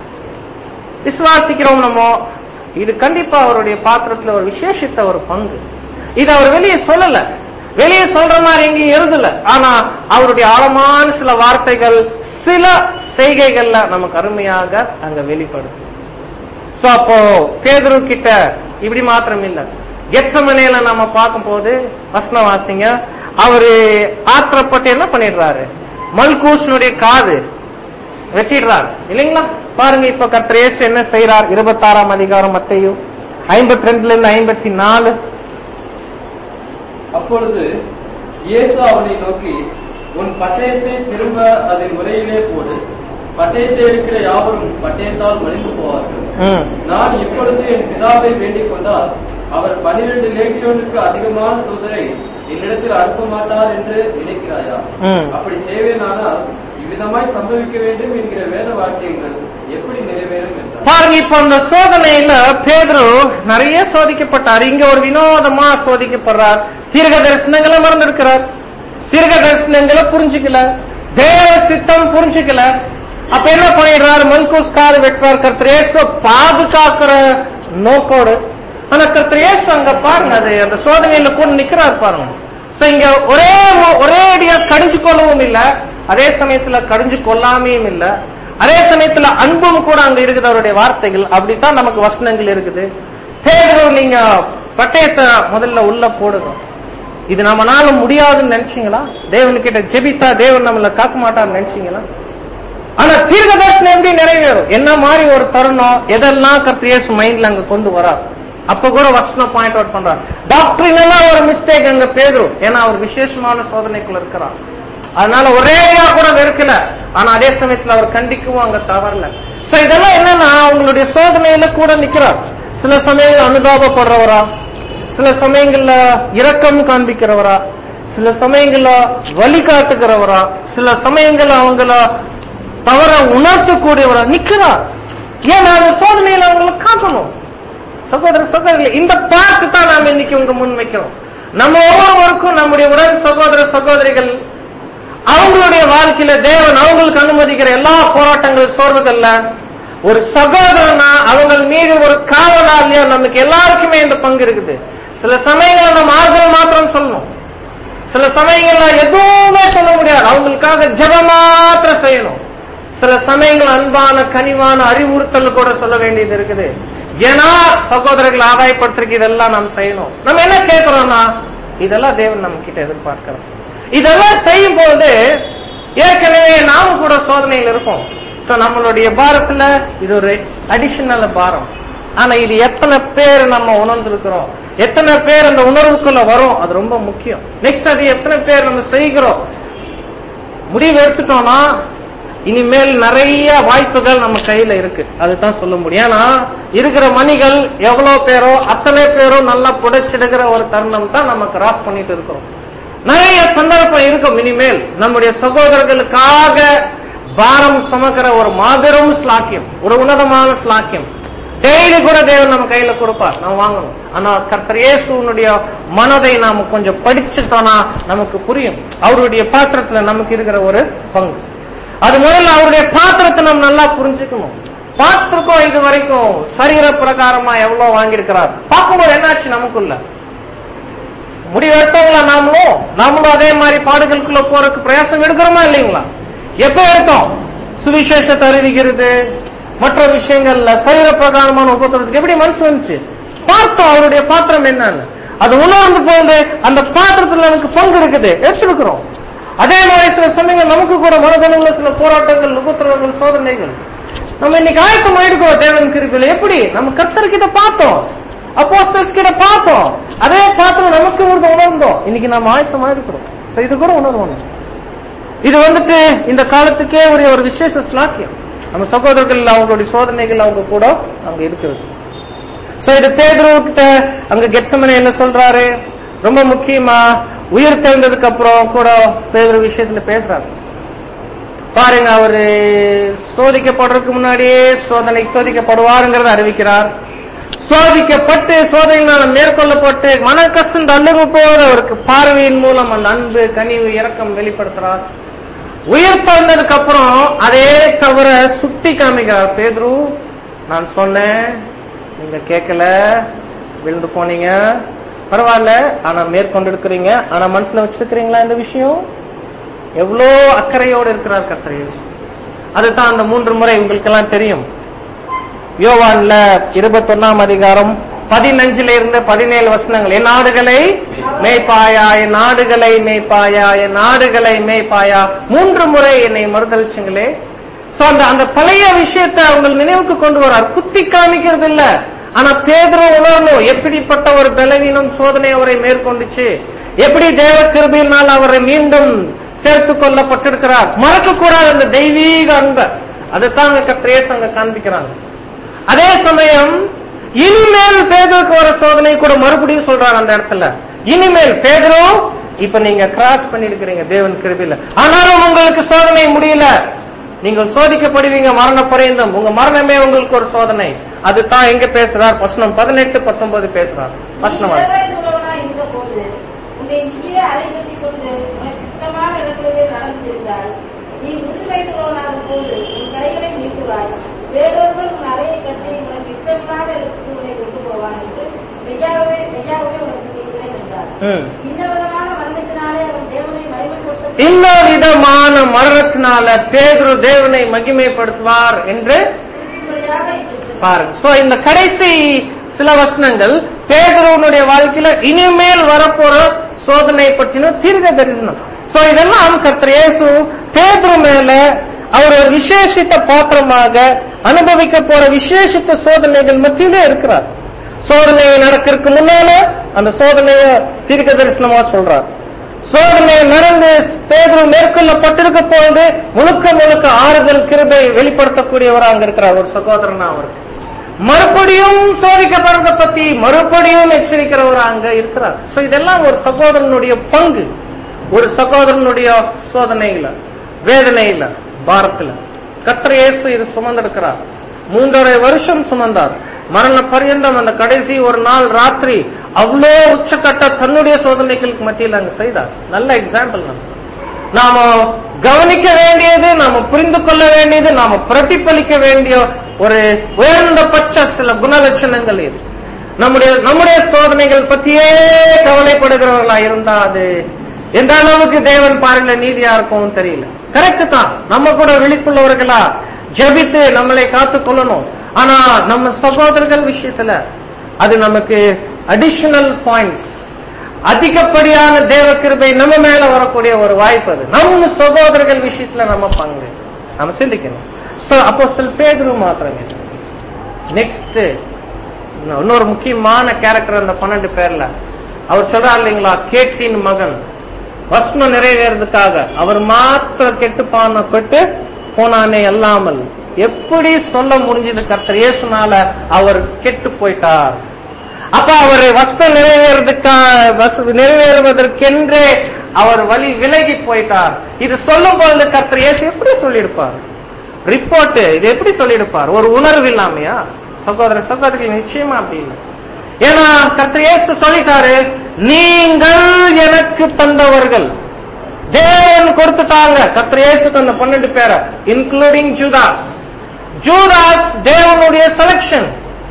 விசுவாசிக்கிறோம் நம்ம இது கண்டிப்பா அவருடைய பாத்திரத்துல ஒரு விசேஷித்த ஒரு பங்கு இது அவர் வெளியே சொல்லல வெளியே சொல்ற மாதிரி எங்கேயும் எழுதல ஆனா அவருடைய ஆழமான சில வார்த்தைகள் சில செய்கைகள்ல நமக்கு அருமையாக அங்க வெளிப்படுது சோ அப்போ பேதுரு கிட்ட இப்படி மாத்திரம் இல்ல கெட்சமனையில நம்ம பார்க்கும்போது வசனம் வாசிங்க அவரு ஆத்திரப்பட்டு என்ன பண்ணிடுறாரு மல்கூசனுடைய காது வெட்டிடுறார் இல்லைங்களா பாருங்க இப்ப கர்த்தர் இயேசு என்ன செய்யறார் இருபத்தாறாம் அதிகாரம் மத்தையும் ஐம்பத்தி ரெண்டுல இருந்து ஐம்பத்தி நாலு அப்பொழுது இயேசு அவனை நோக்கி உன் பட்டயத்தை திரும்ப அதன் முறையிலே போடு பட்டயத்தை எடுக்கிற யாவரும் பட்டயத்தால் மடிந்து போவார்கள் ம். நான் இப்பொழுது என் பிதாவை வேண்டிக் கொண்டால் அவர் பனிரெண்டு லேகியோனுக்கு அதிகமான தூதரை என்னிடத்தில் அனுப்ப மாட்டார் என்று நினைக்கிறாயா ம். அப்படி செய்வேனானால் இவ்விதமாய் சம்பவிக்க வேண்டும் என்கிற வேத வாக்கியங்கள் எப்படி நிறைவேறும் என்றார் பாருங்க இப்ப அந்த சோதனையில பேதுரு நிறைய சோதிக்கப்பட்டார் இங்க ஒரு வினோதமா சோதிக்கப்படுறார் தீர்க்க தரிசனங்களை மறந்திருக்கிறார் தீர்க்க தரிசனங்களை புரிஞ்சுக்கல தேவ சித்தம் புரிஞ்சுக்கல அப்ப என்ன பண்ணிடுறார் மல்கூஸ் காது வெட்டுறார் கர்த்தரேசு பாதுகாக்கிற நோக்கோடு ஆனா கர்த்தரேசு அங்க பாருங்க அது அந்த சோதனையில கூட நிக்கிறார் பாருங்க சோ இங்க ஒரே மு- ஒரே அடியா கடிஞ்சு கொள்ளவும் இல்ல அதே சமயத்துல கடிஞ்சு கொள்ளாமையும் இல்ல அதே சமயத்துல அன்பும் கூட அங்க இருக்குது அவருடைய வார்த்தைகள் அப்படித்தான் நமக்கு வசனங்கள் இருக்குது தேர்வு நீங்க பட்டயத்தை முதல்ல உள்ள போடுங்க இது நம்மனால முடியாதுன்னு நினைச்சீங்களா தேவனுக்கிட்ட ஜெபித்தா தேவன் நம்மள காக்க மாட்டார்னு நினைச்சீங்களா ஆனா தீர்க்க தரிசனம் எப்படி நிறைவேறும் என்ன மாதிரி ஒரு தருணம் எதெல்லாம் கர்த்தர் மைண்ட்ல அங்க கொண்டு வரார் அப்ப கூட வசனம் பாயிண்ட் அவுட் பண்றார் டாக்டரின் எல்லாம் ஒரு மிஸ்டேக் அங்க பேதுரும் ஏன்னா அவர் விசேஷமான சோதனைக்குள்ள இருக்கிறார் அதனால ஒரேயா கூட வெறுக்கல ஆனா அதே சமயத்துல அவர் கண்டிக்கவும் அங்க தவறல சோ இதெல்லாம் என்னன்னா அவங்களுடைய சோதனையில கூட நிக்கிறார் சில சமயங்கள் அனுதாபப்படுறவரா சில சமயங்கள்ல இரக்கம் காண்பிக்கிறவரா சில சமயங்கள்ல வழிகாட்டுகிறவரா சில சமயங்கள்ல அவங்கள தவற உணர்த்தக்கூடியவரா நிக்கிறார் ஏன்னா அந்த சோதனையில அவங்களை காக்கணும் சகோதர சகோதரிகளே இந்த பார்த்து தான் நாம இன்னைக்கு உங்க முன் வைக்கிறோம் நம்ம ஒவ்வொருவருக்கும் நம்முடைய உடன் சகோதர சகோதரிகள் அவங்களுடைய வாழ்க்கையில தேவன் அவங்களுக்கு அனுமதிக்கிற எல்லா போராட்டங்கள் சோர்வுகள்ல ஒரு சகோதரனா அவங்க மீது ஒரு காவலாளியா நமக்கு எல்லாருக்குமே இந்த பங்கு இருக்குது சில சமயங்கள்ல நம்ம ஆறுதல் மாத்திரம் சொல்லணும் சில சமயங்கள்ல எதுவுமே சொல்ல முடியாது அவங்களுக்காக ஜெபம் மாத்திரம் செய்யணும் சில சமயங்கள் அன்பான கனிவான அறிவுறுத்தல் கூட சொல்ல வேண்டியது இருக்குது ஏன்னா சகோதரர்கள் ஆதாயப்படுத்துறதுக்கு இதெல்லாம் நாம் செய்யணும் நம்ம என்ன கேட்கிறோம்னா இதெல்லாம் தேவன் நம்ம கிட்ட எதிர்பார்க்கிறோம் இதெல்லாம் செய்யும் போது ஏற்கனவே நாம கூட சோதனையில் இருப்போம் சோ நம்மளுடைய பாரத்துல இது ஒரு அடிஷனல் பாரம் ஆனா இது எத்தனை பேர் நம்ம உணர்ந்திருக்கிறோம் எத்தனை பேர் அந்த உணர்வுக்குள்ள வரும் அது ரொம்ப முக்கியம் நெக்ஸ்ட் அது எத்தனை பேர் நம்ம செய்கிறோம் முடிவு எடுத்துட்டோம்னா இனிமேல் நிறைய வாய்ப்புகள் நம்ம கையில இருக்கு அதுதான் சொல்ல முடியும் ஏன்னா இருக்கிற மணிகள் எவ்வளவு பேரோ அத்தனை பேரும் நல்லா புடைச்சிடுகிற ஒரு தருணம் தான் நம்ம கிராஸ் பண்ணிட்டு இருக்கிறோம் நிறைய சந்தர்ப்பம் இருக்கும் இனிமேல் நம்முடைய சகோதரர்களுக்காக பாரம் சுமக்கிற ஒரு மாபெரும் ஸ்லாக்கியம் ஒரு உன்னதமான ஸ்லாக்கியம் டெய்லி கூட தேவன் நம்ம கையில கொடுப்பார் நம்ம வாங்கணும் ஆனா கர்த்தர் இயேசுனுடைய மனதை நாம கொஞ்சம் படிச்சுட்டோம்னா நமக்கு புரியும் அவருடைய பாத்திரத்துல நமக்கு இருக்கிற ஒரு பங்கு அது முதல்ல அவருடைய பாத்திரத்தை நம்ம நல்லா புரிஞ்சுக்கணும் பார்த்திருக்கோம் இது வரைக்கும் சரீர பிரகாரமா எவ்வளவு வாங்கியிருக்கிறார் பார்க்கும்போது என்னாச்சு நமக்குள்ள முடிவெடுத்தவங்களா நாமளும் நாமளும் அதே மாதிரி பாடுகளுக்குள்ள போறதுக்கு பிரயாசம் எடுக்கிறோமா இல்லைங்களா எப்ப எடுத்தோம் சுவிசேஷத்தை அறிவிக்கிறது மற்ற விஷயங்கள்ல சரீர பிரகாரமான உபத்திரத்துக்கு எப்படி மனசு வந்துச்சு பார்த்தோம் அவருடைய பாத்திரம் என்னன்னு அது உணர்ந்து போகுது அந்த பாத்திரத்துல நமக்கு பங்கு இருக்குது எடுத்திருக்கிறோம் அதே மாதிரி சில சமயங்கள் நமக்கு கூட மனதனங்கள சில போராட்டங்கள் உபத்திரவங்கள் சோதனைகள் நம்ம இன்னைக்கு ஆயத்தம் ஆயிடுக்கிறோம் தேவன் கிருப்பில் எப்படி நம்ம கத்தர்கிட்ட பார்த்தோம் அப்போஸ்டர்ஸ் கிட்ட பார்த்தோம் அதே பாத்திரம் நமக்கு ஒரு உணர்ந்தோம் இன்னைக்கு நம்ம ஆயத்தம் ஆயிடுக்கிறோம் சோ இது கூட உணர்வோம் இது வந்துட்டு இந்த காலத்துக்கே ஒரு ஒரு விசேஷ ஸ்லாக்கியம் நம்ம சகோதரர்கள் அவங்களுடைய சோதனைகள் அவங்க கூட அங்க இருக்கிறது சோ இது பேதுரு கிட்ட அங்க கெட்சமனை என்ன சொல்றாரு ரொம்ப முக்கியமா உயிர் தெரிந்ததுக்கு அப்புறம் கூட பேதுரு விஷயத்துல பேசுறாரு பாருங்க அவரு சோதிக்கப்படுறதுக்கு முன்னாடியே சோதனை சோதிக்கப்படுவாருங்கிறத அறிவிக்கிறார் சோதிக்கப்பட்டு சோதனையினால மேற்கொள்ளப்பட்டு மன கசந்து அழுகு போது அவருக்கு பார்வையின் மூலம் அந்த அன்பு கனிவு இரக்கம் வெளிப்படுத்துறார் உயிர் தந்ததுக்கு அப்புறம் அதே தவிர சுட்டி காமிக்கிறார் பேதுரு நான் சொன்னேன் நீங்க கேட்கல விழுந்து போனீங்க பரவாயில்ல ஆனா மேற்கொண்டு இருக்கிறீங்க ஆனா மனசுல வச்சிருக்கிறீங்களா இந்த விஷயம் எவ்வளோ அக்கறையோடு இருக்கிறார் கர்த்தர் இயேசு அதுதான் அந்த மூன்று முறை உங்களுக்கு எல்லாம் தெரியும் யோவான்ல இருபத்தொன்னாம் அதிகாரம் பதினஞ்சுல இருந்து பதினேழு வசனங்கள் என் நாடுகளை மேய்ப்பாயா என் நாடுகளை மேய்ப்பாயா என் நாடுகளை மேய்ப்பாயா மூன்று முறை என்னை மறுதளிச்சுங்களே சோ அந்த அந்த பழைய விஷயத்தை அவங்க நினைவுக்கு கொண்டு வரார் குத்தி காமிக்கிறது இல்ல ஆனா பேதரோ உணரணும் எப்படிப்பட்ட ஒரு பலவீனம் சோதனை அவரை மேற்கொண்டுச்சு எப்படி தேவ கிருபையினால் அவரை மீண்டும் சேர்த்து கொள்ளப்பட்டிருக்கிறார் மறக்க கூடாது அந்த தெய்வீக அன்பை அதைத்தான் அங்க கத்திரேஸ் அங்க காண்பிக்கிறாங்க அதே சமயம் இனிமேல் பேதருக்கு வர சோதனை கூட மறுபடியும் சொல்றாரு அந்த இடத்துல இனிமேல் பேதரோ இப்ப நீங்க கிராஸ் பண்ணிருக்கிறீங்க தேவன் கிருபில ஆனாலும் உங்களுக்கு சோதனை முடியல நீங்கள் சோதிக்கப்படுவீங்க மரண பரியந்தம் உங்க மரணமே உங்களுக்கு ஒரு சோதனை அதுதான் எங்க பேசுறார் வசனம் பதினெட்டு பத்தொன்பது பேசுறார் வசனம் அது. நிர்வாகிகளோடாய் இருந்தபோது, உன்னை கீழே அலைக்கட்டிக் கொண்டு உனக்கு இஷ்டமான இடங்களிலே நடந்திருந்தால், நீ முதுமைகளோடாகும் போது உன் கைகளை நீட்டுவாய். வேறொருவன் உன் அறையை கட்டி உனக்கு இஷ்டமில்லாத இடத்துக்கு உன்னை கொண்டு போவான் என்று மெய்யாகவே மெய்யாகவே உனக்கு சொல்கிறேன் என்றார். ம். இந்த விதமான மரணத்தினாலே அவன் தேவனை மகிமைப்படுத்த இந்த விதமான மரணத்தினால பேதுரு தேவனை மகிமைப்படுத்துவார் என்று திருப்திபடியாக இப்படி பாருங்க சோ இந்த கடைசி சில வசனங்கள் பேதுருவனுடைய வாழ்க்கையில இனிமேல் வரப்போற சோதனை பற்றின தீர்க்க தரிசனம் சோ இதெல்லாம் கர்த்தர் இயேசு பேதுரு மேல அவர் ஒரு விசேஷித்த பாத்திரமாக அனுபவிக்க போற விசேஷித்த சோதனைகள் மத்தியிலே இருக்கிறார் சோதனை நடக்கிறதுக்கு முன்னால அந்த சோதனைய தீர்க்க தரிசனமா சொல்றார் சோதனை நடந்து பேதுரு மேற்கொள்ளப்பட்டிருக்க போது முழுக்க முழுக்க ஆறுதல் கிருபை வெளிப்படுத்தக்கூடியவரா அங்க இருக்கிறார் ஒரு சகோதரனா அவருக்கு மறுபடியும் சோதிக்கப்படுறத பத்தி மறுபடியும் எச்சரிக்கிறவர் அங்க இருக்கிறார் சோ இதெல்லாம் ஒரு சகோதரனுடைய பங்கு ஒரு சகோதரனுடைய சோதனையில வேதனையில பாரத்துல கத்திர இயேசு இது சுமந்திருக்கிறார் மூன்றரை வருஷம் சுமந்தார் மரண பரியந்தம் அந்த கடைசி ஒரு நாள் ராத்திரி அவ்வளோ உச்சக்கட்ட தன்னுடைய சோதனைகளுக்கு மத்தியில் அங்க செய்தார் நல்ல எக்ஸாம்பிள் நம்ம நாம கவனிக்க வேண்டியது நாம புரிந்து கொள்ள வேண்டியது நாம பிரதிபலிக்க வேண்டிய ஒரு உயர்ந்தபட்ச சில குணலட்சணங்கள் இது நம்முடைய நம்முடைய சோதனைகள் பத்தியே கவலைப்படுகிறவர்களா இருந்தா அது எந்த அளவுக்கு தேவன் பார்வையில நீதியா இருக்கும் தெரியல கரெக்ட் தான் நம்ம கூட விழிப்புள்ளவர்களா ஜெபித்து நம்மளை காத்துக் கொள்ளணும் ஆனா நம்ம சகோதரர்கள் விஷயத்துல அது நமக்கு அடிஷனல் பாயிண்ட்ஸ் அதிகப்படியான தேவ கிருபை நம்ம மேல வரக்கூடிய ஒரு வாய்ப்பு அது நம்ம சகோதரர்கள் விஷயத்துல நம்ம பங்கு நம்ம சிந்திக்கணும் சோ அப்போ சில பேதரு மாத்திரமே நெக்ஸ்ட் இன்னொரு முக்கியமான கேரக்டர் அந்த பன்னெண்டு பேர்ல அவர் சொல்றார் இல்லைங்களா கேட்டின் மகன் வசனம் நிறைவேறதுக்காக அவர் மாத்திரம் கெட்டு பான கெட்டு போனானே அல்லாமல் எப்படி சொல்ல முடிஞ்சது கர்த்தர் இயேசுனால அவர் கெட்டு போயிட்டார் அப்ப அவர் வஸ்திரம் நிறைவேறதுக்கா வச- நிறைவேறுவதற்கென்றே அவர் வழி விலகி போயிட்டார் இது சொல்லும் பொழுது கர்த்தர் இயேசு எப்படி சொல்லியிருப்பார் ரிப்போர்ட் இது எப்படி சொல்லியிருப்பார் ஒரு உணர்வு இல்லாமையா சகோதர சகோதரிகள் நிச்சயமா அப்படி இல்லை ஏன்னா கர்த்தர் இயேசு சொல்லிட்டாரு நீங்கள் எனக்கு தந்தவர்கள் தேவன் கொடுத்துட்டாங்க கர்த்தர் இயேசு தந்த பன்னெண்டு பேரை இன்க்ளூடிங் ஜூதாஸ் ஜூதாஸ் தேவனுடைய செலக்ஷன்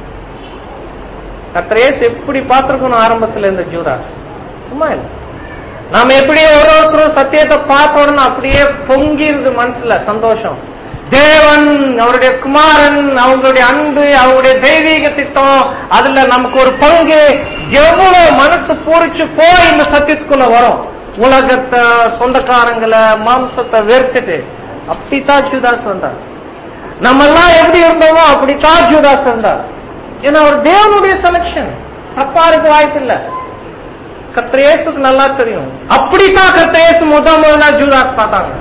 கர்த்தரேஸ் எப்படி பார்த்திருக்கணும் ஆரம்பத்துல இந்த ஜூதாஸ் சும்மா இல்ல நாம எப்படி ஒரு ஒருத்தரும் சத்தியத்தை பார்த்த உடனே அப்படியே பொங்கிருது மனசுல சந்தோஷம் தேவன் அவருடைய குமாரன் அவங்களுடைய அன்பு அவங்களுடைய தெய்வீக திட்டம் அதுல நமக்கு ஒரு பங்கு எவ்வளவு மனசு பூரிச்சு போய் இந்த சத்தியத்துக்குள்ள வரும் உலகத்தை சொந்தக்காரங்களை மாம்சத்தை வெறுத்துட்டு அப்படித்தான் ஜூதாஸ் வந்தார் நம்ம எல்லாம் எப்படி இருந்தோமோ அப்படித்தான் ஜூதாஸ் இருந்தார் ஏன்னா அவர் தேவனுடைய செலக்ஷன் தப்பா இருக்க வாய்ப்பு இல்ல கத்திரேசுக்கு நல்லா தெரியும் அப்படித்தான் கத்திரேசு முத முதல்ல ஜூதாஸ் பார்த்தாங்க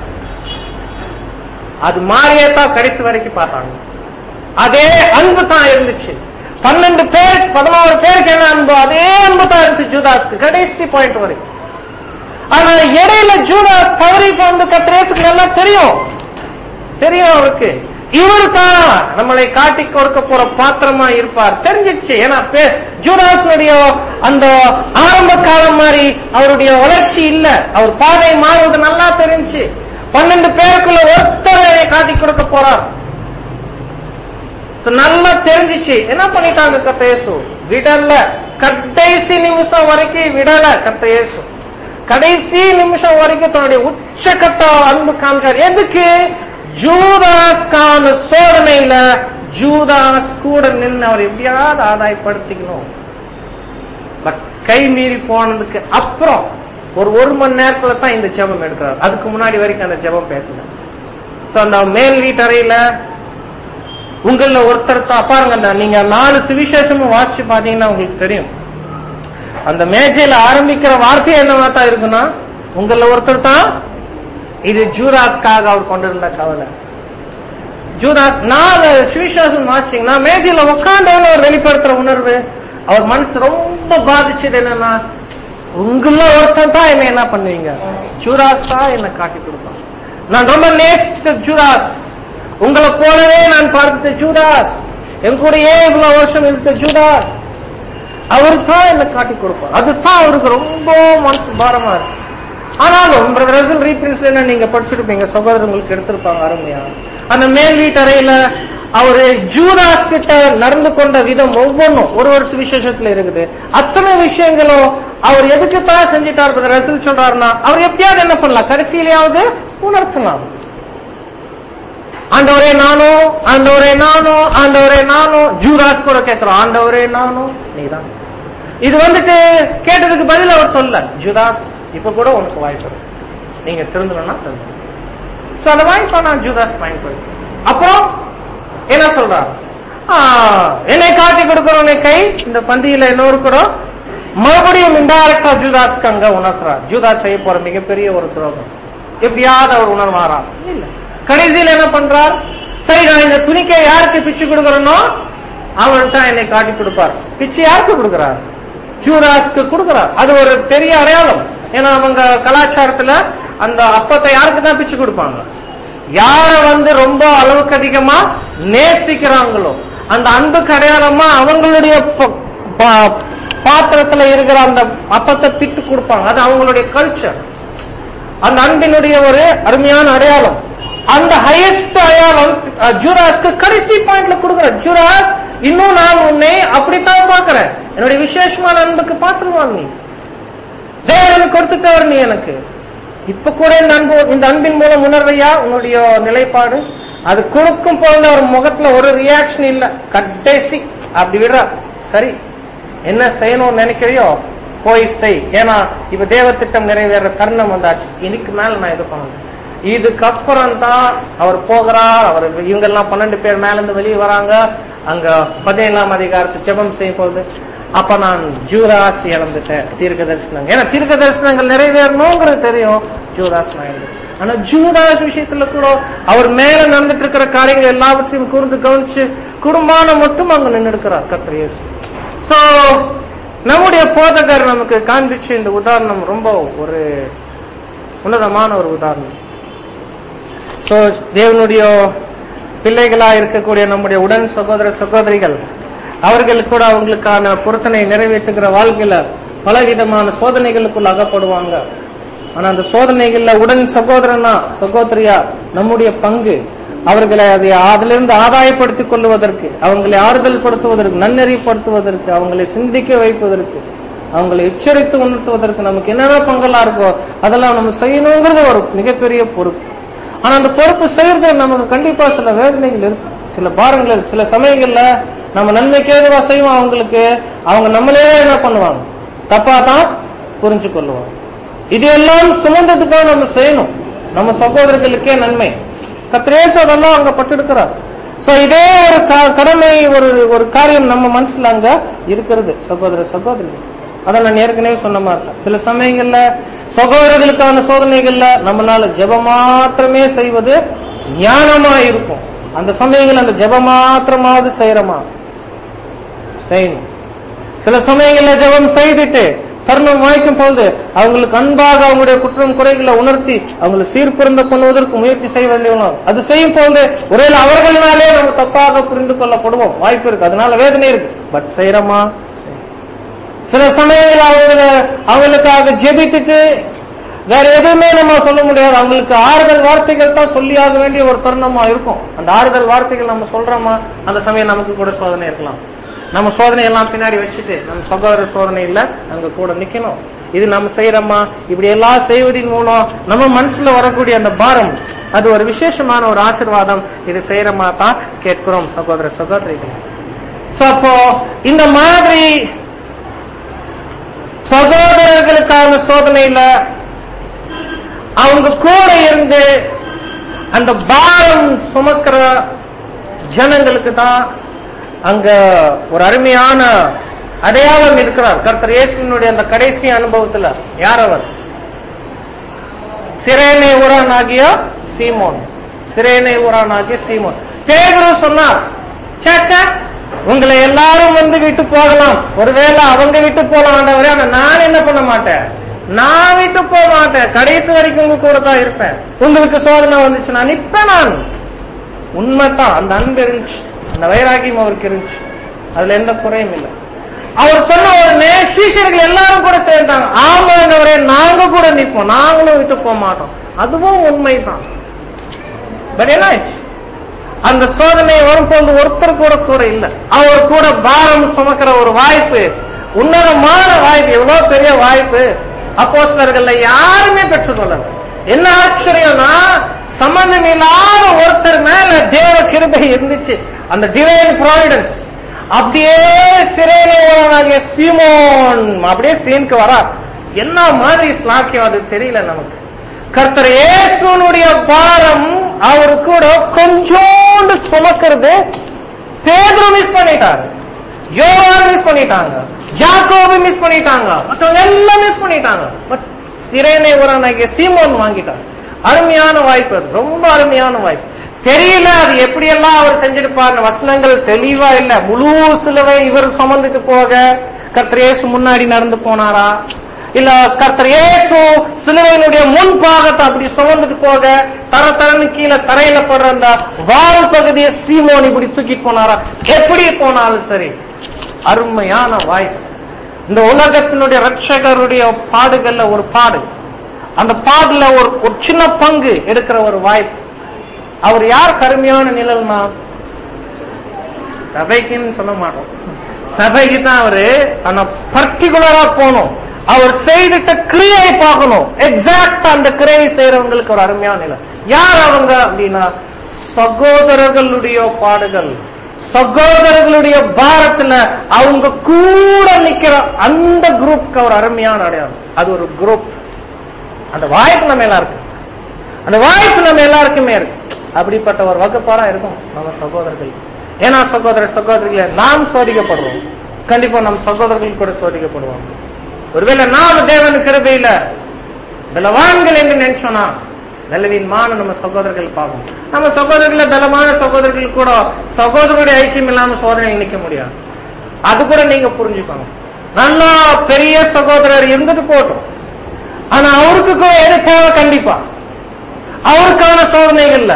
அது மாறியே தான் கடைசி வரைக்கும் பார்த்தாங்க அதே அன்பு தான் இருந்துச்சு பன்னெண்டு பேர் பதினோரு பேருக்கு என்ன அன்பு அதே அன்பு தான் இருந்துச்சு ஜூதாஸ்க்கு கடைசி பாயிண்ட் வரைக்கும் ஆனா இடையில ஜூதாஸ் தவறி வந்து கத்திரேசுக்கு நல்லா தெரியும் தெரியும் அவருக்கு இவர் தான் நம்மளை காட்டி கொடுக்க போற பாத்திரமா இருப்பார் தெரிஞ்சிச்சு ஏன்னா பே- ஜூதாஸுடைய அந்த ஆரம்ப காலம் மாதிரி அவருடைய வளர்ச்சி இல்ல அவர் பாதை மாறுவது நல்லா தெரிஞ்சு பன்னெண்டு பேருக்குள்ள ஒருத்தரை காட்டி கொடுக்க போறார் So, நல்லா தெரிஞ்சிச்சு என்ன பண்ணிட்டாங்க கத்த இயேசு விடல கடைசி நிமிஷம் வரைக்கும் விடல கத்த இயேசு கடைசி நிமிஷம் வரைக்கும் தன்னுடைய உச்சக்கட்ட அன்பு காமிச்சார் எதுக்கு ஜூதாஸ்கான சோதனையில ஜூதாஸ் கூட நின்று அவர் எப்படியாவது ஆதாயப்படுத்திக்கணும் பட் கை மீறி போனதுக்கு அப்புறம் ஒரு ஒரு மணி நேரத்துல தான் இந்த ஜெபம் எடுக்கிறார் அதுக்கு முன்னாடி வரைக்கும் அந்த ஜெபம் பேசல சோ அந்த மேல் வீட்டறையில உங்கள ஒருத்தர் தான் பாருங்க அந்த நீங்க நாலு சுவிசேஷமும் வாசிச்சு பாத்தீங்கன்னா உங்களுக்கு தெரியும் அந்த மேஜையில ஆரம்பிக்கிற வார்த்தை என்னவா தான் இருக்குன்னா உங்கள ஒருத்தர் தான் இது ஜூராஸ்க்காக அவர் கொண்டிருந்த கவலை ஜூதாஸ் நாலு சுவிசேஷம் வாசிச்சீங்கன்னா மேஜையில உட்கார்ந்தவன அவர் வெளிப்படுத்துற உணர்வு அவர் மனசு ரொம்ப பாதிச்சது என்னன்னா உங்கள ஒருத்தன் தான் என்ன என்ன பண்ணுவீங்க ஜூராஸ் தான் என்ன காட்டி கொடுப்பான் நான் ரொம்ப நேசித்த ஜூராஸ் உங்களை போலவே நான் பார்த்த ஜூதாஸ் என் கூடயே இவ்வளவு வருஷம் இருந்த ஜூதாஸ் அவருக்கு தான் என்ன காட்டி கொடுப்பார் அதுதான் அவருக்கு ரொம்ப மனசு பாரமா இருக்கு ஆனாலும் பிரதர் ரீபிரின்ஸ்ல என்ன நீங்க படிச்சிருப்பீங்க சகோதரர் உங்களுக்கு எடுத்திருப்பாங்க அருமையா அந்த மேல் வீட்டறையில அவரு ஜூதாஸ் கிட்ட நடந்து கொண்ட விதம் ஒவ்வொன்றும் ஒரு ஒரு சுவிசேஷத்துல இருக்குது அத்தனை விஷயங்களும் அவர் எதுக்கு தான் செஞ்சிட்டார் பிரதர் ரசூல் சொல்றாருன்னா அவர் எப்படியாவது என்ன பண்ணலாம் கடைசியிலேயாவது உணர்த்தலாம் ஆண்டவரே நானும் ஆண்டவரே நானும் ஆண்டவரே நானும் ஜூராஸ் கூட கேட்கிறோம் ஆண்டவரே நானும் நீதான் இது வந்துட்டு கேட்டதுக்கு பதில் அவர் சொல்ல ஜூதாஸ் இப்ப கூட உனக்கு வாய்ப்பு இருக்கு. நீங்க திருந்தணும்னா திருந்தணும் சோ அந்த வாய்ப்பை நான் ஜூதாஸ் பயன்படுத்தி அப்புறம் என்ன சொல்றார் ஆ, என்னை காட்டி கொடுக்கிறவனை கை இந்த பந்தியில இன்னொரு கூட மறுபடியும் இன்டைரக்டா ஜூதாஸ்க்கு அங்க உணர்த்துறார் ஜூதாஸ் செய்ய போற மிகப்பெரிய ஒரு துரோகம் எப்படியாவது அவர் உணர்வாரா இல்ல கடைசியில் என்ன பண்றார் சரி நான் இந்த துணிக்கை யாருக்கு பிச்சு கொடுக்கறனோ அவன்கிட்ட என்னை காட்டி கொடுப்பார் பிச்சை யாருக்கு கொடுக்கிறார் ஜூராஸ்க்கு கொடுக்கிறார் அது ஒரு பெரிய அடையாளம் ஏன்னா அவங்க கலாச்சாரத்துல அந்த அப்பத்தை யாருக்கு தான் பிச்சை கொடுப்பாங்க யார வந்து ரொம்ப அளவுக்கு அதிகமா நேசிக்கிறாங்களோ அந்த அன்புக்கு அடையாளமா அவங்களுடைய ப- பா- பாத்திரத்துல இருக்கிற அந்த அப்பத்தை பிட்டு கொடுப்பாங்க அது அவங்களுடைய கல்ச்சர் அந்த அன்பினுடைய ஒரு அருமையான அடையாளம் அந்த ஹையஸ்ட் அடையாளம் அஹ், ஜூராஸ்க்கு கடைசி பாயிண்ட்ல கொடுக்குற ஜூராஸ் இன்னும் நான் உன்னை அப்படித்தான் பாக்குறேன் என்னுடைய விசேஷமான அன்புக்கு பாத்துருவான் நீ தேவன் கொடுத்துட்டவர் நீ எனக்கு இப்ப கூட இந்த அன்பு இந்த அன்பின் மூலம் உணர்வையா உன்னுடைய நிலைப்பாடு அது கொடுக்கும் போது ஒரு முகத்துல ஒரு ரியாக்ஷன் இல்ல கடைசி அப்படி விடுற சரி என்ன செய்யணும்னு நினைக்கிறியோ போய் செய் ஏன்னா இப்ப தேவ திட்டம் நிறைவேற தருணம் வந்தாச்சு இதுக்கு மேல நான் இது பண்ணணும் இதுக்கப்புறம் தான் அவர் போகிறார் அவர் இவங்க எல்லாம் பன்னெண்டு பேர் மேல இருந்து வெளியே வராங்க அங்க பதினேழாம் அதிகாரத்து ஜெபம் செய்யும் போது அப்ப நான் ஜூராஸ் இழந்துட்டேன் தீர்க்க தரிசனம் ஏன்னா தீர்க்க தரிசனங்கள் நிறைவேறணுங்கிறது தெரியும் ஜூராஸ் நான் இழந்துட்டேன். ஆனா ஜூதாஸ் விஷயத்துல கூட அவர் மேல நடந்துட்டு இருக்கிற காரியங்கள் எல்லாவற்றையும் கூர்ந்து கவனிச்சு குடும்பான மட்டும் அங்க நின்று இருக்கிறார் கத்திரியேசு சோ நம்முடைய போதகர் நமக்கு காண்பிச்ச இந்த உதாரணம் ரொம்ப ஒரு உன்னதமான ஒரு உதாரணம் சோ தேவனுடைய பிள்ளைகளா இருக்கக்கூடிய நம்முடைய உடன் சகோதர சகோதரிகள் அவர்கள் கூட அவங்களுக்கான பொருத்தனை நிறைவேற்றுகிற வாழ்க்கையில பலவிதமான சோதனைகளுக்குள் அகப்படுவாங்க ஆனா அந்த சோதனைகள்ல உடன் சகோதரனா சகோதரியா நம்முடைய பங்கு அவர்களை அதை அதிலிருந்து ஆதாயப்படுத்திக் கொள்வதற்கு அவங்களை ஆறுதல் படுத்துவதற்கு நன்னெறிப்படுத்துவதற்கு அவங்களை சிந்திக்க வைப்பதற்கு அவங்களை எச்சரித்து உணர்த்துவதற்கு நமக்கு என்னென்ன பங்கெல்லாம் இருக்கோ அதெல்லாம் நம்ம செய்யணுங்கிறது ஒரு மிகப்பெரிய பொறுப்பு ஆனா அந்த பொறுப்பு செய்யறது நமக்கு கண்டிப்பா சில வேதனைகள் இருக்கு சில பாரங்கள் இருக்கு சில சமயங்கள்ல நம்ம நன்மைக்கு ஏதுவா செய்வோம் அவங்களுக்கு அவங்க நம்மளே என்ன பண்ணுவாங்க தப்பா தான் புரிஞ்சு கொள்ளுவாங்க இது எல்லாம் சுமந்துட்டு தான் நம்ம செய்யணும் நம்ம சகோதரர்களுக்கே நன்மை கத்திரேசு அதெல்லாம் அங்க பட்டிருக்கிறார் சோ இதே ஒரு க- கடமை ஒரு ஒரு காரியம் நம்ம மனசுல அங்க இருக்கிறது சகோதர சகோதரிகள் அதை நான் ஏற்கனவே சொன்ன மாதிரி சில சமயங்கள்ல சகோதரர்களுக்கான சோதனைகள்ல நம்மளால ஜெபம் மாத்திரமே செய்வது ஞானமா இருக்கும் அந்த சமயங்கள்ல அந்த ஜெபம் மாத்திரமாவது செய்யறோமா செய்யணும் சில சமயங்கள்ல ஜெபம் செய்துட்டு தருணம் வாய்க்கும் பொழுது அவங்களுக்கு அன்பாக அவங்களுடைய குற்றம் குறைகளை உணர்த்தி அவங்களை சீர்பிறந்த பண்ணுவதற்கு முயற்சி செய்ய வேண்டியவனும் அது செய்யும் பொழுது ஒருவேளை அவர்களாலே நம்ம தப்பாக புரிந்து கொள்ளப்படுவோம் வாய்ப்பு இருக்கு அதனால வேதனை இருக்கு பட் செய்யறோமா சில சமயங்கள் அவங்க அவங்களுக்காக ஜெபித்துட்டு வேற எதுவுமே நம்ம சொல்ல முடியாது அவங்களுக்கு ஆறுதல் வார்த்தைகள் தான் சொல்லியாக வேண்டிய ஒரு தருணமா இருக்கும் அந்த ஆறுதல் வார்த்தைகள் நம்ம சொல்றோமா அந்த சமயம் நமக்கு கூட சோதனை இருக்கலாம் நம்ம சோதனை எல்லாம் பின்னாடி வச்சுட்டு நம்ம சகோதர சோதனை இல்ல அங்க கூட நிக்கணும் இது நம்ம செய்யறோமா இப்படி எல்லாம் செய்வதின் மூலம் நம்ம மனசுல வரக்கூடிய அந்த பாரம் அது ஒரு விசேஷமான ஒரு ஆசீர்வாதம் இது செய்யறோமா தான் கேட்கிறோம் சகோதர சகோதரிகள் சோ அப்போ இந்த மாதிரி சகோதரர்களுக்கான சோதனையில அவங்க கூட இருந்து அந்த பாரம் சுமக்கிற ஜனங்களுக்கு தான் அங்க ஒரு அருமையான அடையாளம் இருக்கிறார் கர்த்தர் இயேசுவினுடைய அந்த கடைசி அனுபவத்துல யார் அவர் சிரேனை ஊரானாகிய சீமோன் சிரேனை ஊரானாகிய சீமோன் பேதுரு சொன்னார் "ச்சே, ச்சே, உங்களை எல்லாரும் வந்து விட்டு போகலாம் ஒருவேளை அவங்க விட்டு போலாம் ஆண்டவரே ஆனா நான் என்ன பண்ண மாட்டேன் நான் விட்டு போக மாட்டேன் கடைசி வரைக்கும் உங்க கூட தான் இருப்பேன் உங்களுக்கு சோதனை வந்துச்சு நான் நிப்பேன் நான் உண்மைதான் அந்த அன்பு இருந்துச்சு அந்த வைராகியம் அவருக்கு இருந்துச்சு அதுல எந்த குறையும் இல்லை அவர் சொன்ன உடனே சீஷர்கள் எல்லாரும் கூட சேர்ந்தாங்க ஆமாண்டவரே நாங்க கூட நிப்போம் நாங்களும் விட்டு போக மாட்டோம் அதுவும் உண்மைதான் பட் என்ன ஆயிடுச்சு அந்த சோதனை வரும்போது ஒருத்தர் கூட கூட இல்ல அவர் கூட பாரம் சுமக்கிற ஒரு வாய்ப்பு உன்னதமான வாய்ப்பு எவ்வளவு பெரிய வாய்ப்பு அப்போஸ்தலர்கள்ல யாருமே பெற்றுக்கொள்ளல என்ன ஆச்சரியம்னா சம்பந்தம் இல்லாத ஒருத்தர் மேல தேவ கிருபை இருந்துச்சு அந்த டிவைன் ப்ராவிடன்ஸ் அப்படியே சிறையிலே சீமோன் அப்படியே சீனுக்கு வரா என்ன மாதிரி ஸ்லாக்கியம் அது தெரியல நமக்கு கர்த்தர் இயேசுனுடைய பாரம் அவர் கூட கொஞ்சோண்டு சுமக்கிறது பேதுரு மிஸ் பண்ணிட்டாரு யோவான் மிஸ் பண்ணிட்டாங்க ஜாக்கோபு மிஸ் பண்ணிட்டாங்க மற்றவங்க எல்லாம் மிஸ் பண்ணிட்டாங்க பட் சிறைனை ஒரு சீமோன் வாங்கிட்டாங்க அருமையான வாய்ப்பு அது ரொம்ப அருமையான வாய்ப்பு தெரியல அது எப்படியெல்லாம் அவர் செஞ்சிருப்பார் வசனங்கள் தெளிவா இல்ல முழு சிலுவை இவர் சுமந்துட்டு போக கர்த்தர் இயேசு முன்னாடி நடந்து போனாரா இல்ல கர்த்தர் இயேசு சிலுவையினுடைய முன் பாகத்தை அப்படி சுமந்துட்டு போக தர தரன்னு கீழே தரையில படுற அந்த வால் பகுதியை சீமோன் இப்படி தூக்கிட்டு போனாரா எப்படி போனாலும் சரி அருமையான வாய்ப்பு இந்த உலகத்தினுடைய ரட்சகருடைய பாடுகள்ல ஒரு பாடு அந்த பாடுல ஒரு ஒரு சின்ன பங்கு எடுக்கிற ஒரு வாய்ப்பு அவர் யார் கருமையான நிழல்னா சபைக்குன்னு சொல்ல மாட்டோம் சபைக்கு தான் அவரு ஆனா பர்டிகுலரா போகணும் அவர் செய்துட்ட கிரியை பார்க்கணும் எக்ஸாக்டா அந்த கிரியை செய்யறவங்களுக்கு ஒரு அருமையான நிலை யார் அவங்க அப்படின்னா சகோதரர்களுடைய பாடுகள் சகோதரர்களுடைய பாரத்துல அவங்க கூட நிக்கிற அந்த குரூப்க்கு ஒரு அருமையான அடையாளம் அது ஒரு குரூப் அந்த வாய்ப்பு நம்ம எல்லாருக்கும் அந்த வாய்ப்பு நம்ம எல்லாருக்குமே இருக்கு அப்படிப்பட்ட ஒரு வகுப்பாரா இருக்கும் நம்ம சகோதரர்கள் ஏன்னா சகோதர சகோதரிகளை நாம் சோதிக்கப்படுறோம் கண்டிப்பா நம் சகோதரர்கள் கூட சோதிக்கப்படுவோம் ஒருவேளை நாம் தேவன் கிருபையில பலவான்கள் என்று நினைச்சோம்னா பலவீனமான நம்ம சகோதரர்கள் பார்ப்போம் நம்ம சகோதரர்கள பலமான சகோதரர்கள் கூட சகோதரருடைய ஐக்கியம் இல்லாம சோதனையில் நிக்க முடியாது அது கூட நீங்க புரிஞ்சுக்கோங்க நல்லா பெரிய சகோதரர் இருந்துட்டு போட்டோம் ஆனா அவருக்கு கூட எது தேவை கண்டிப்பா அவருக்கான சோதனைகள்ல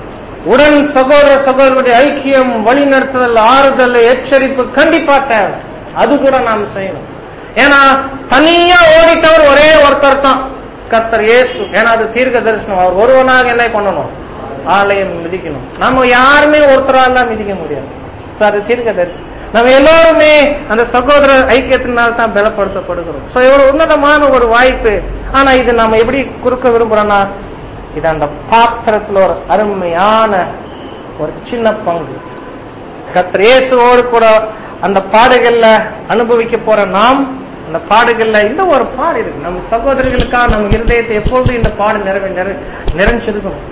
உடன் சகோதர சகோதரருடைய ஐக்கியம் வழிநடத்துதல் ஆறுதல் எச்சரிப்பு கண்டிப்பா தேவை அது கூட நாம் செய்யணும் ஏன்னா தனியா ஓடிட்டவர் ஒரே ஒருத்தர் தான் கர்த்தர் இயேசு ஏன்னா அது தீர்க்க தரிசனம் அவர் ஒருவனாக என்ன பண்ணணும் ஆலயம் மிதிக்கணும் நம்ம யாருமே ஒருத்தரால மிதிக்க முடியாது சோ அது தீர்க்க தரிசனம் நம்ம எல்லாருமே அந்த சகோதர ஐக்கியத்தினால் தான் பலப்படுத்தப்படுகிறோம் சோ இவ்வளவு உன்னதமான ஒரு வாய்ப்பு ஆனா இது நம்ம எப்படி குறுக்க விரும்புறோம்னா இது அந்த பாத்திரத்துல ஒரு அருமையான ஒரு சின்ன பங்கு கர்த்தர் இயேசுவோடு கூட அந்த பாடுகள்ல அனுபவிக்க போற நாம் அந்த பாடுகள்ல இந்த ஒரு பாடு இருக்கு நம்ம சகோதரிகளுக்காக நம்ம இருதயத்தை எப்பொழுதும் இந்த பாடு நிறைவே நிறை நிறைஞ்சிருக்கணும்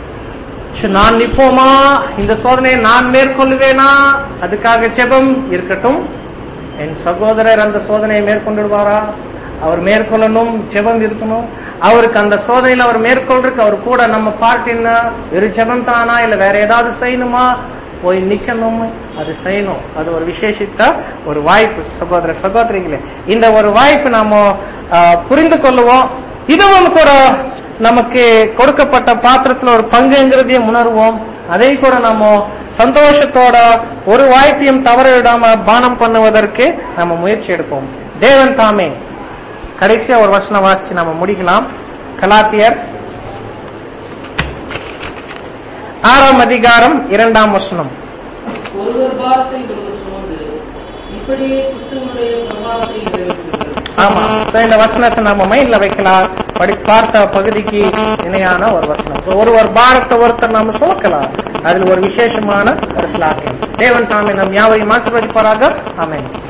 சரி, நான் நிப்போமா இந்த சோதனையை நான் மேற்கொள்வேனா அதுக்காக ஜெபம் இருக்கட்டும் என் சகோதரர் அந்த சோதனையை மேற்கொண்டுடுவாரா அவர் மேற்கொள்ளணும் ஜெபம் இருக்கணும் அவருக்கு அந்த சோதனையில அவர் மேற்கொள்றதுக்கு அவர் கூட நம்ம பார்ட் என்ன ஒரு ஜெபம் தானா இல்ல வேற ஏதாவது செய்யணுமா போய் நிக்கணும் அது செய்யணும் அது ஒரு விசேஷித்த ஒரு வாய்ப்பு சகோதர சகோதரிகளே இந்த ஒரு வாய்ப்பு நாம ஆ, புரிந்து கொள்ளுவோம் இதுவும் கூட நமக்கு கொடுக்கப்பட்ட பாத்திரத்துல ஒரு பங்குங்கிறதையும் உணர்வோம் அதை கூட நாம சந்தோஷத்தோட ஒரு வாய்ப்பையும் தவற விடாம பானம் பண்ணுவதற்கு நம்ம முயற்சி எடுப்போம் தேவன் தாமே கடைசியா ஒரு வசனம் வாசிச்சு நாம முடிக்கலாம் கலாத்தியர் ஆறாம் அதிகாரம் இரண்டாம் வசனம் ஒருவர் பாரத்தை ஒருவர் சுமந்து இப்படியே கிறிஸ்துவனுடைய பிரமாணத்தை நிறைவேற்றுகிறது ஆமா So, இந்த வசனத்தை நம்ம மைண்ட்ல வைக்கலாம் படி பார்த்த பகுதிக்கு இணையான ஒரு வசனம் So, ஒருவர் பாரத்தை ஒருத்தர் நாம சுமக்கலாம் அதில் ஒரு விசேஷமான ஒரு ஸ்லாக்கியம் தேவன் தாமே நம் யாவையும் ஆசீர்வதிப்பாராக ஆமென்